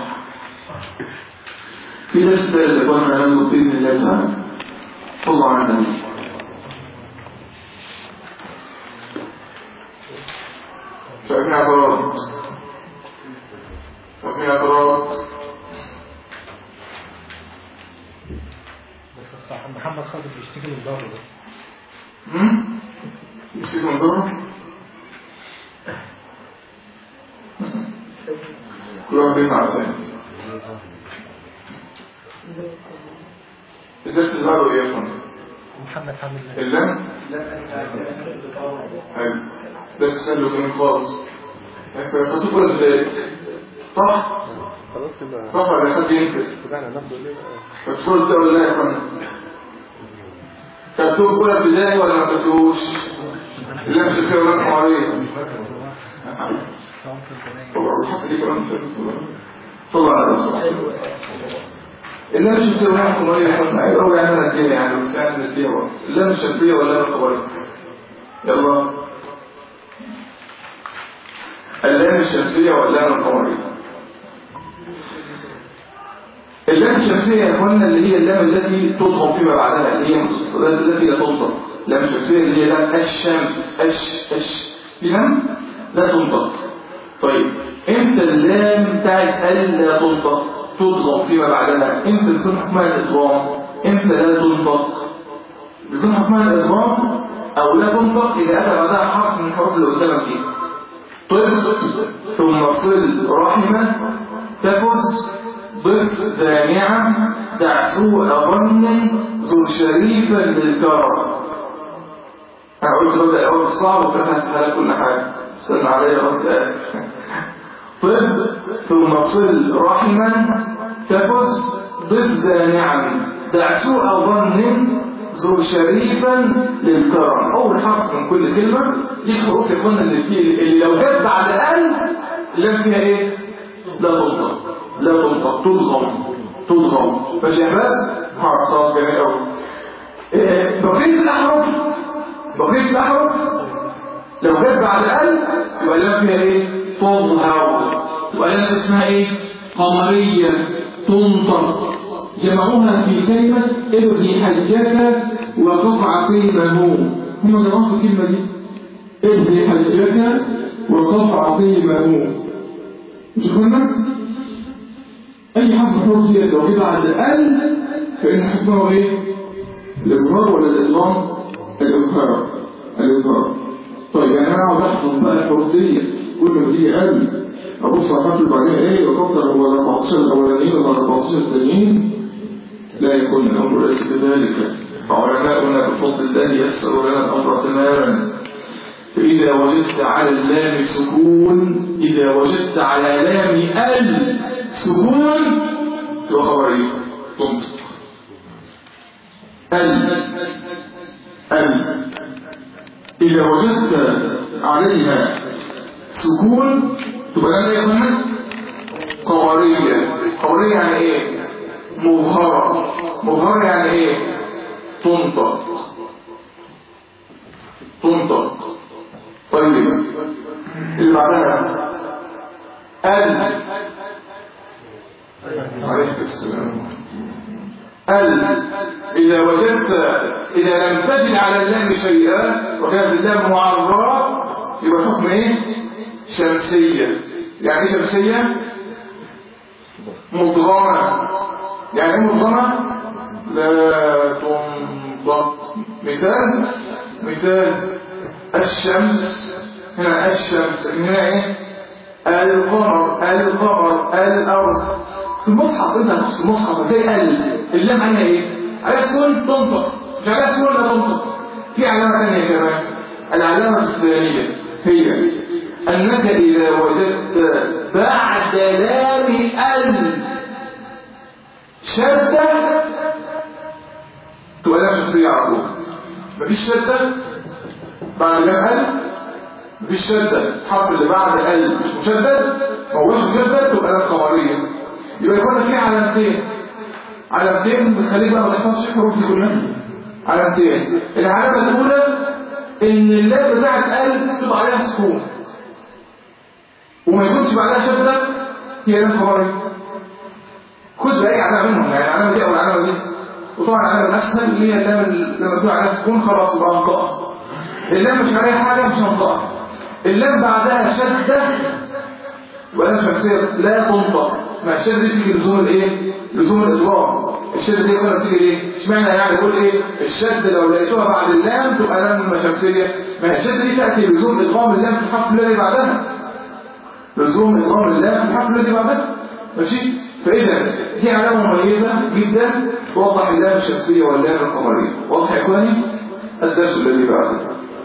في درس ثالث يا اخوانا هناخد باذن الله تعالى صلى على النبي ففي اعتراض ففي اعتراض محمد خالد بيشتكي من ظهره ده هم؟ يشتكي من ظهره واقفين مع ثاني الدرس اللي بعده ايه يا فندم؟ محمد حامد اللام حلو ده تسأله كمان خالص فتقول ازاي صح خلاص يبقى صح ولا حد ينكر بتاعنا ناخده ليه بقى فتقول ده ولا لا يا فندم كتبوه كل ابتدائي ولا ما كتبوش اللي مش فيه ولا حواليه طبعا الحق دي كمان صلى على رسول الله اللي مش فيه ولا حواليه يا فندم ايوه هو يعني انا الدنيا يعني وسام الدنيا برضه اللي مش فيه ولا حواليه يلا اللام الشمسية واللام القمرية اللام الشمسية يا اخوانا اللي هي اللام التي تضغم فيما بعدها اللي هي التي لا تنطق اللام الشمسية اللي هي لام الشمس اش اش لام لا تنطق طيب امتى اللام بتاعت ال لا تنطق تضغم فيما بعدها امتى تكون حكمها الادغام امتى لا تنطق بيكون حكمها الادغام او لا تنطق اذا اتى بعدها حرف من الحروف اللي قدامك دي طب ثم صل رحمة تفز ضف ذانعة دع سوء ظن زر شريفا للكرم انا قلت ببدأ الاول بالصعب وكانت هسهلها كل حاجة استنى عليا لغاية الاخر طب ثم صل رحما تفز ضف ذانعا دع سوء ظن زر شريفا للكرم اول حرف من كل كلمه دي حروف يكون اللي فيه اللي لو جت بعد ال اللام فيها ايه لا تنطق لا تنطق تضغم تضغم ماشي يا شباب حرف خلاص جميل قوي إيه، بقيه الاحرف بقيه الاحرف لو جت بعد ال يبقى اللام فيها ايه تظهر يبقى اللام اسمها ايه قمريه تنطق جمعوها في كلمة ابغي حجك وقف عقيمه هم جمعوا في الكلمة دي ابغي حجك وقف عقيمه مش قلنا أي حرف حروف دي لو جه بعد ال فإن حكمه إيه؟ الإظهار ولا الإظهار؟ الإظهار الإظهار طيب يعني أنا أقعد أحفظ بقى الحروف دي كل ما تيجي ال أبص على الحرف اللي بعدين إيه وأفكر هو ال 14 الأولانيين ولا ال 14 التانيين لا يكون الأمر ليس كذلك فعلماؤنا بفضل الله يسر لنا الأمر تماما فإذا وجدت على اللام سكون إذا وجدت على لام ال سكون تبقى خبرية تنطق ال ال إذا وجدت عليها سكون تبقى لا يكون قمرية قمرية يعني إيه مظهرة مظهرة يعني ايه تنطق تنطق طيب اللي بعدها ال عليك السلام ال إذا وجدت إذا لم تجد على اللام شيئا وكانت اللام معرّة يبقى حكم إيه؟ شمسية يعني إيه شمسية؟ مضغمة يعني ايه مضغمة لا تنطق مثال مثال الشمس هنا الشمس هنا ايه القمر القمر الارض في المصحف انت في المصحف زي ال اللام عليها ايه عليها سكون تنطق مش عليها سكون لا تنطق في علامة ثانية كمان العلامة الثانية هي أنك إذا وجدت بعد لام ال شدة تبقى لها شخصية على طول مفيش شدة بعد لام ال مفيش شدة الحرف اللي بعد ال مش مشدد ما هوش مشدد تبقى لام قمرية يبقى يكون في علامتين علامتين بتخليك بقى ما تحفظش الحروف دي كلها علامتين العلامة الأولى إن اللام بتاعت ال تبقى عليها سكون وما يكونش بعدها شدة هي لام قمرية خد بأي علامة منهم يعني العلامة دي أو العلامة دي وطبعا العلامة الأسهل اللي هي اللام لما تكون عليها سكون خلاص يبقى انطقها اللام مش عليها حاجة مش هنطقها اللام بعدها شدة وأنا شمسية لا تنطق ما الشدة دي تيجي لزوم الايه؟ لزوم الإضرام الشدة دي كنا بتيجي ليه؟ اشمعنى يعني يقول ايه؟ الشدة لو لقيتوها بعد اللام تبقى لام شمسية ما الشدة دي تأتي لزوم إضغام اللام في الحرف الذي بعدها لزوم إضغام اللام في الحرف الذي بعدها ماشي فاذا دي علامه مميزه جدا توضح اللام الشمسيه واللام القمريه واضح يا اخواني الدرس الذي بعده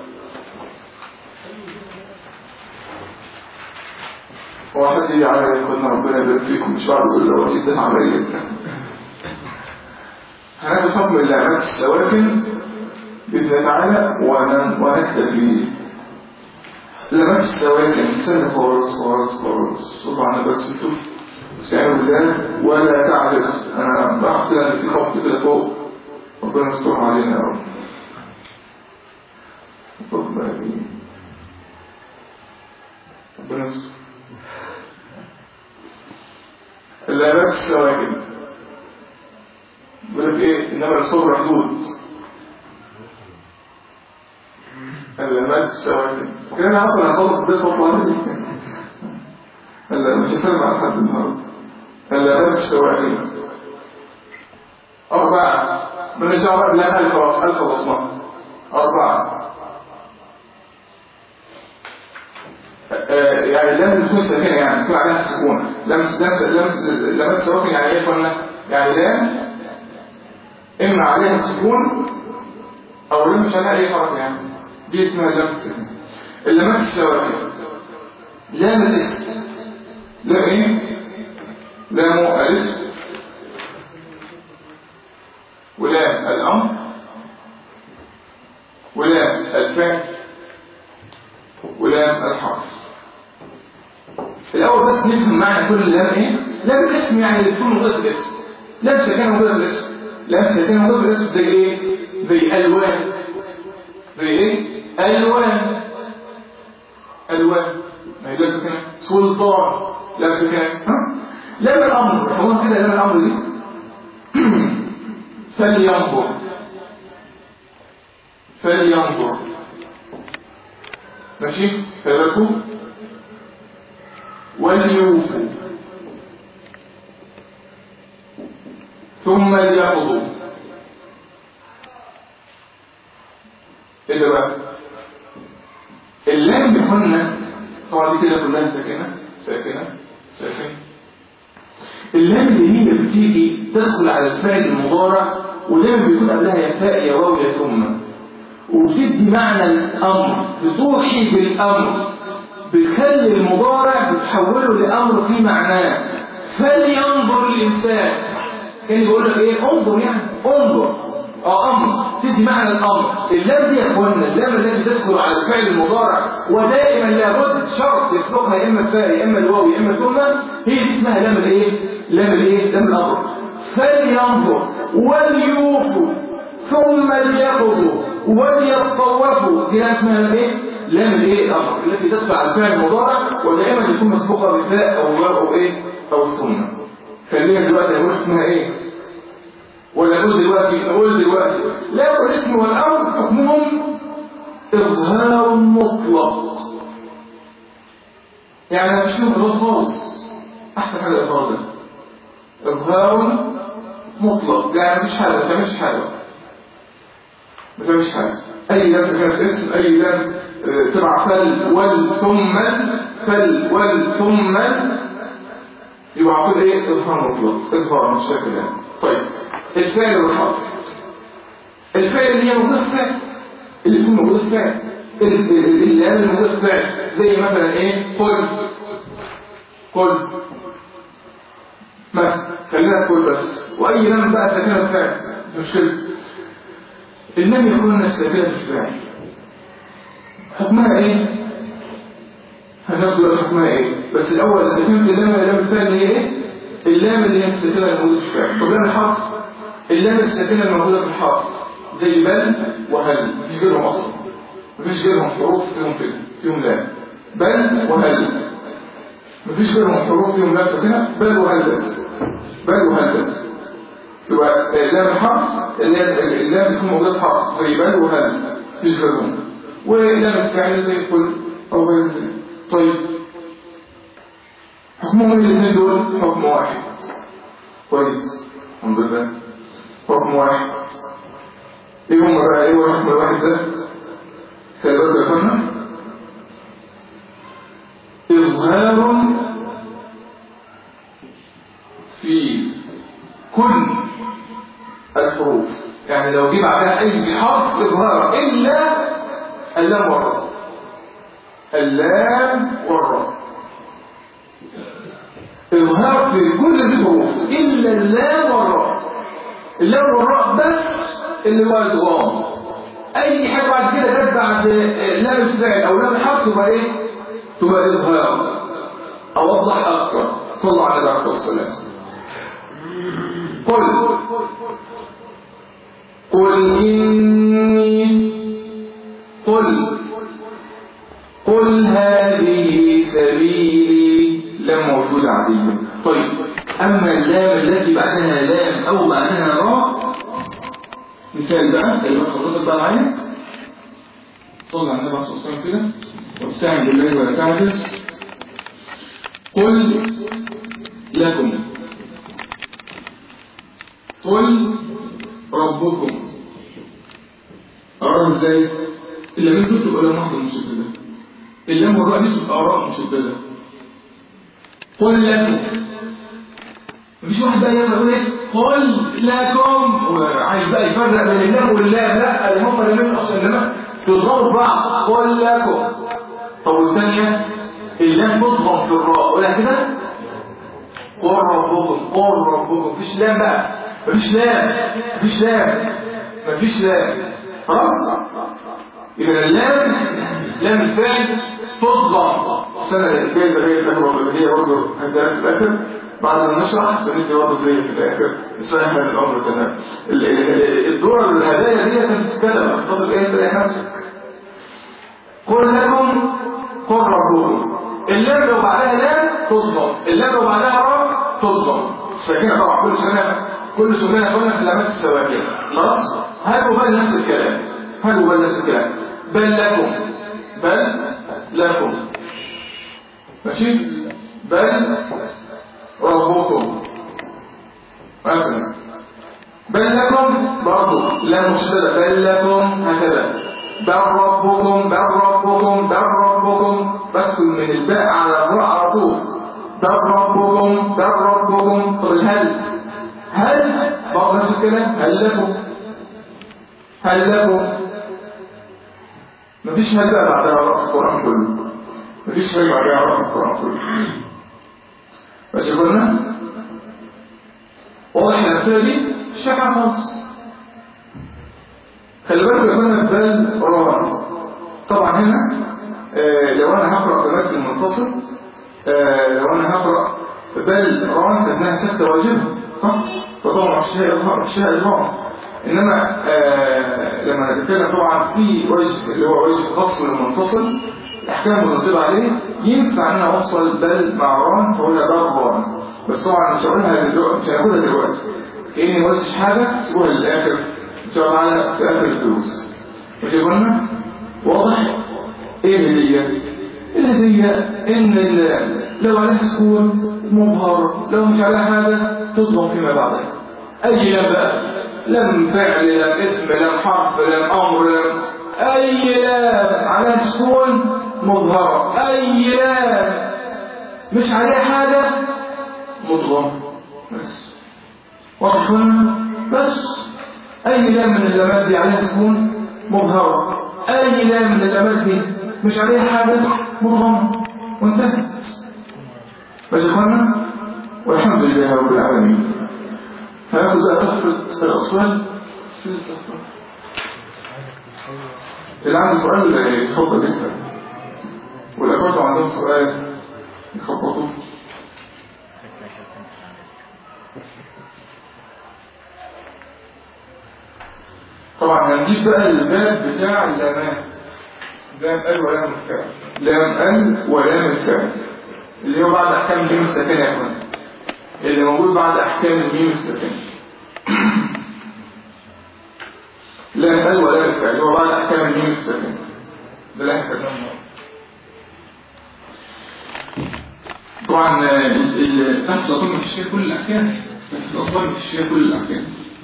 هو حد يجي على يا ربنا يبارك فيكم مش بعد كل ده جدا عليا هناخد حكم اللامات السواكن بإذن الله تعالى ون- ونكتفي لامات السواكن سنة خالص خالص خالص طبعا بس انتوا استعينوا بالله ولا تعرف انا بحث ان في خط كده فوق ربنا يستر علينا يا رب اللهم امين ربنا يستر اللامات السواكن بيقول لك ايه انما الصبر حدود اللامات السواكن كده انا اصلا هخلص ده صوت واحد هلا مش هسلم على حد النهارده اللامات السواكن أربعة من الجواب لا ألف ألف بصمة أربعة آه، يعني لازم تكون ساكنة يعني تكون عليها سكون لمس لمس لمس لمس سواكن يعني ايه قلنا يعني لام اما عليها سكون او لام مش عليها اي حركة يعني دي اسمها لام السكون اللمس السواكن لام الاسم لام ايه لام الاسم ولام الامر ولام الفعل ولام الحرف الأول بس نفهم معنى كل لام إيه؟ لام الاسم يعني اللي تكون موجودة في الاسم لام ساكنة موجودة في الاسم لام ساكنة موجودة في الاسم زي إيه؟ زي ألوان زي إيه؟ ألوان ألوان ما هي لام ساكنة سلطان لام ساكنة ها؟ لام الأمر هو كده لام الأمر دي فلينظر فلينظر ماشي فبكوا وليوفوا ثم ليقضوا ايه ده بقى اللام بيكون طبعا دي كده كلها ساكنه ساكنه ساكنه اللام اللي هي بتيجي تدخل على الفعل المضارع ودايما بيكون قبلها يا فاء يا واو يا ثم وبتدي معنى الامر بتوحي بالامر بتخلي المضارع بتحوله لامر في معناه فلينظر الانسان كان بيقول لك ايه انظر يعني انظر اه امر تدي معنى الامر اللام دي يا اخوانا اللام التي تدخل على الفعل المضارع ودائما لابد شرط يسبقها يا اما الفاء يا اما الواو يا اما ثم هي دي اسمها لام الايه لام الايه لام الامر فلينظر وليوفوا ثم ليقضوا وليطوفوا دي لام اسمها لام ايه لام الايه الامر التي تدخل على الفعل المضارع ودائما تكون مسبوقه بفاء او واو او ايه او ثم خلينا دلوقتي نقول اسمها ايه ولا نقول دلوقتي نقول دلوقتي لا الاسم والامر حكمهم اظهار مطلق يعني مش نقول خالص احسن حاجه الاظهار ده اظهار مطلق يعني مفيش حاجه ما تعملش حاجه ما تعملش حاجه اي لام كانت اسم اي لام آه، تبع فل وال ثم فل وال ثم يبقى على طول ايه اظهار مطلق اظهار مش فاكر يعني طيب الفعل والحرف الفعل اللي هي موجوده في فعل اللي يكون موجود في فعل ال- ال- اللي قال موجود في فعل زي مثلا ايه قل قل مثلا خلينا قل بس واي لام بقى ساكنه في فعل مش مشكله اللام يكون الساكنه في فعل حكمها ايه هناخد دلوقتي حكمها ايه بس الاول اذا فهمت اللام اللام الفعل اللي هي ايه اللام اللي هي الساكنه الموجوده في الفعل طب لام الحرف اللام الساكنه الموجوده في الحرف زي بل وهل مفيش غيرهم اصلا مفيش غيرهم حروف فيهم كده فيهم لام بل وهل مفيش غيرهم حروف فيهم لام ساكنه بل وهل بس بل وهل بس يبقى لام الحرف اللي هي اللام بتكون موجوده في حرف زي بل وهل مفيش غيرهم ولام الفعل زي قل او غير ذلك طيب حكمهم الاثنين دول حكم واحد كويس الحمد لله حكم واحد ايه هم بقى ايه هو الحكم الواحد ده خلي بالك يا فندم اظهار كل الحروف يعني لو جه بعدها اي حرف اظهار الا اللام والراء اللام والراء اظهار في كل الحروف الا اللام والراء اللام والراء بس اللي هو ادغام اي حاجه بعد كده جت بعد لام الفعل او لام الحرف تبقى ايه تبقى اظهار اوضح اكثر صلى الله عليه وسلم قل قل إني قل قل هذه سبيلي لم موجود عادية طيب أما اللام التي بعدها لام أو بعدها راء مثال بقى كلمات حضرتك بقى معايا صلى على النبي صلى الله عليه وسلم كده واستعن بالله ولا تعجز قل لكم قل ربكم أعرف ازاي اللام دول تبقى لام واحدة مشددة اللام والراء دي تبقى آراء مشددة قل لكم مفيش واحد بقى يلا يقول ايه قل لكم وعايز بقى يفرق بين اللام واللام لا اللي هم اللامين اصلا انما تضغطوا بعض قل لكم طب والثانية اللام تضغط في الراء ولا كده قل ربكم قل ربكم مفيش لام بقى مفيش لام مفيش لام مفيش لام خلاص يبقى اللام لام الفعل تضغط سنة الإنجاز هي الأكبر والبديهية برضه هندرس في الآخر بعد ما نشرح بندي برضه زي في الآخر نسهل الأمر تمام الدور الهدايا دي كانت تتكلم تفضل إيه تلاقي نفسك قل لكم قل ربكم اللام لو بعدها لام تضغط اللام لو بعدها راء تضغط الساكنة طبعا كل سنة كل سنة قلنا في العلامات السواكن خلاص هل بل نفس الكلام هل بل نفس الكلام بل لكم بل لكم ماشي بل ربكم مثلا بل لكم برضو لا مشددة بل لكم هكذا بل ربكم بل ربكم بل ربكم بدخل من الباء على الراء على طول بل ربكم بل ربكم طب الهل هل برضه نفس الكلام هل لكم هل لكم مفيش هل بقى بعدها راء في القرآن كله مفيش هل بعدها راء في القرآن كله ماشي قلنا واضح الأمثلة دي الشفعة خالص خلي بالك يا اخوانا بل راء طبعا هنا آه لو انا هقرا كمات المنتصر آه لو انا هقرا بل راء فانها سكتة واجبة صح فطبعا الشيء اظهار الشيء اظهار انما آه لما نتكلم طبعا في وجه اللي هو وجه فصل المنفصل الاحكام المرتبه عليه ينفع ان انا اوصل بل مع ران فاقولها بل ران بس طبعا مش هقولها دلوقتي مش هناخدها دلوقتي كاني ما قلتش حاجه سيبوها للاخر ان شاء الله تعالى في اخر الدروس ماشي قلنا واضح ايه الهديه الهديه ان لو عليها سكون مظهر لو مش عليها حاجه تضغم فيما بعدها اي لم بقى لم فعل لم اسم لم حرف لم امر لم اي لام عليها سكون مظهرة اي لام مش عليها حاجة مضغم بس واضح بس اي لام من اللامات دي عليها سكون مظهرة اي لام من اللامات دي مش عليها حاجة مضغم وانتهت ماشي اخوانا والحمد لله رب العالمين هناخد بقى تحفظ الأطفال اللي عنده سؤال يتفضل يسأل والأخوات عندهم سؤال يخبطوا طبعا هنجيب بقى الباب بتاع اللامات لام ال ولام الفعل لام ال ولام الفعل اللي هو بعد احكام الميم الساكنه يا اخوان اللي موجود بعد احكام الميم الساكنه لا ال ولا الفعل هو بعد احكام الميم الساكنه ده لا كلام طبعا تحت الأطفال مفيش فيها كل الأحكام تحت الأطفال مفيش فيها كل الأحكام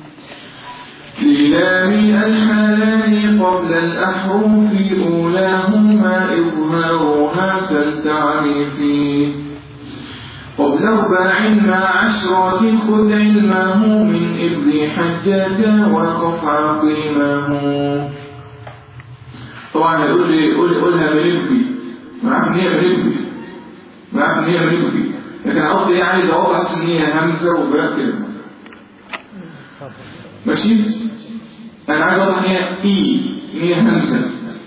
للام الحلال قبل الأحرف أولاهما إظهارها كالتعريف قبل قبل أربع مع عشرة خذ علمه من إبل حجك وقف عقيمه طبعا هيقول لي قول قولها من ابني ما عارف ان هي من ابني ما عارف ان هي من ابني لكن قصدي ايه عايز اوضح ان هي همزه وباء كده ماشي انا عايز اوضح ان هي اي ان هي همزه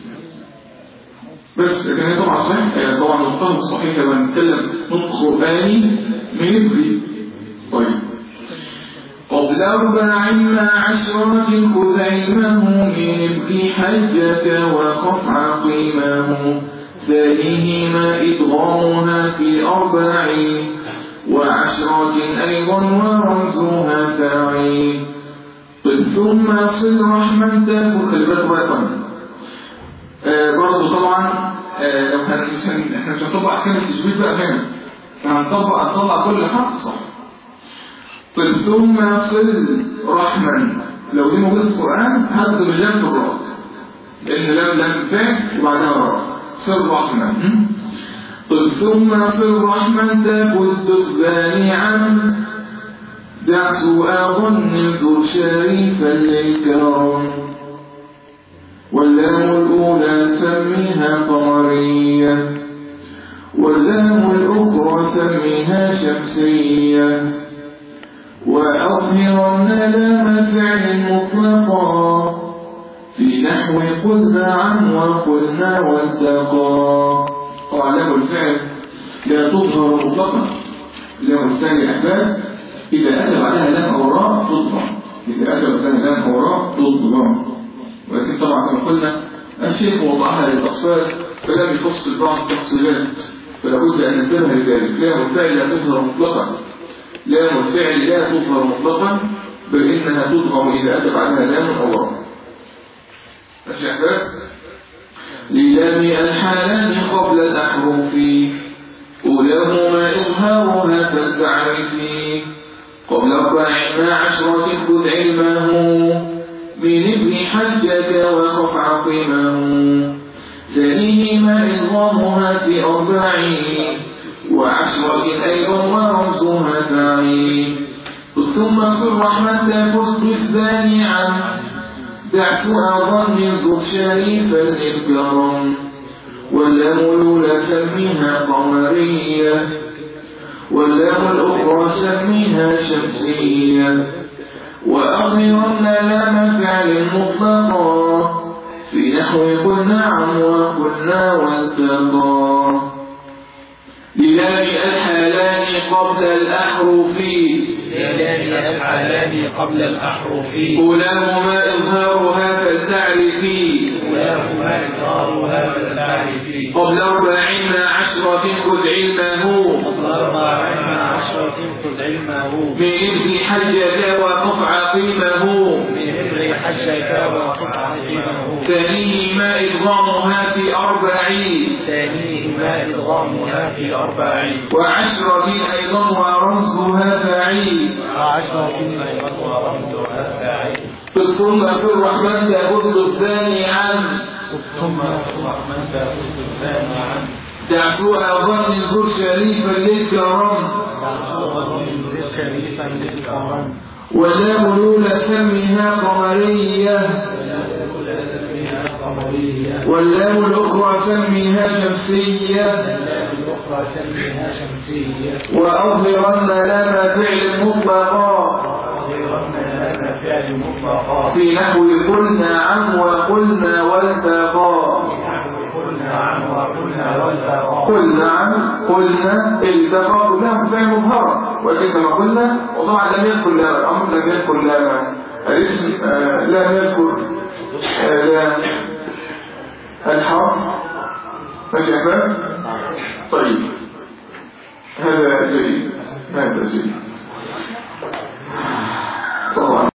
بس لكن هي طبعا صحيح آه، طبعا نطقها صحيح لما نتكلم نطق قراني من ابني طيب قبل أربع مع عشرة خذ علمه من ابن حجك وقف عقيمه ثانيهما إدغامها في أربع وعشرة أيضا ورمزها فاعي قل ثم صل رحمة تكن خلي بالك بقى طبعا آه برضه طبعا آه لو كان مش هن- احنا مش هنطبق احكام التجويد بقى هنا هنطبق هنطلع كل حرف صح طيب ثم صل رحما لو دي موجودة في القرآن هذا باللام في الراء لأن لام لام فعل وبعدها راء صل رحما م? طيب ثم صل رحما تفز تفانعا دع سوء ظن ذو شريفا للكرم واللام الأولى سميها قمرية واللام الأخرى سميها شمسية وأظهرن لام فعل مطلقا في نحو قلنا عن وقلنا والتقى طبعا لام الفعل لا تظهر مطلقا لام الثاني أحباب إذا أتى بعدها لام أو راء تضغم إذا أتى بعدها لام أو راء تضغم ولكن طبعا كما قلنا الشيخ وضعها للأطفال فلم يفصل بعض التفصيلات فلا بد أن ننتبه لذلك لام الفعل لا تظهر مطلقا لام الفعل لا تظهر مطلقا بل إنها تضغم إذا أتى بعدها لام أو راء ماشي يا أحباب للام الحالان قبل الأحرف أولاهما إظهارها فالتعريف قبل أربع مع عشرة خذ علمه من ابن حجك وخف عقيمه ثانيهما إظهارها في أربع وعشرة أيضا ورمزها فاعل ثم صل رحمة تفز بالثاني عن دع سوء ظن زر شريفا للكرم واللام الأولى سميها قمرية واللام الأخرى سميها شمسية وأظهرن لام فعل مطلقا في نحو قل نعم وقلنا والتقى للام الحالان قبل الأحرف لله الحالان قبل الأحرف أولاهما إظهارها فلتعرفي ولهما إظهارها فالتعرف قبل أربع مع عشرة خذ علمه أربع مع عشرة خذ علمه من ابن حجك وقف عقيمه من إبر حجك وقف عظيمه ثانيهما إدغامها في أربع ثانيهما إدغامها في أربع وعشرة أيضا ورمزها فعيل وعشرة أيضا ورمزها فاعل ثم في الرحمن تأخذ الثاني عن ثم الرحمن تأخذ الثاني عنه دع سوء ظن زر شريفا للكرم وظن شريفا للكرم واللام الأولى سمها قمرية فيها قمرية واللام الأخرى سمها شمسية الأخرى سميها شمسية وأظهرن لام فعل مطلقا وظهرن لنا فعل مطلقا في نحو قلنا عن وقلنا والتقى قلنا عن وقلنا والتقى قلنا عن قلنا التقى كلها فعل مظهرة ولكن كما قلنا وطبعا لم يذكر لا الأمر لم يذكر لا الاسم آه، لم يذكر آه، لا الحرف ماشي يا شباب؟ طيب هذا جيد هذا جيد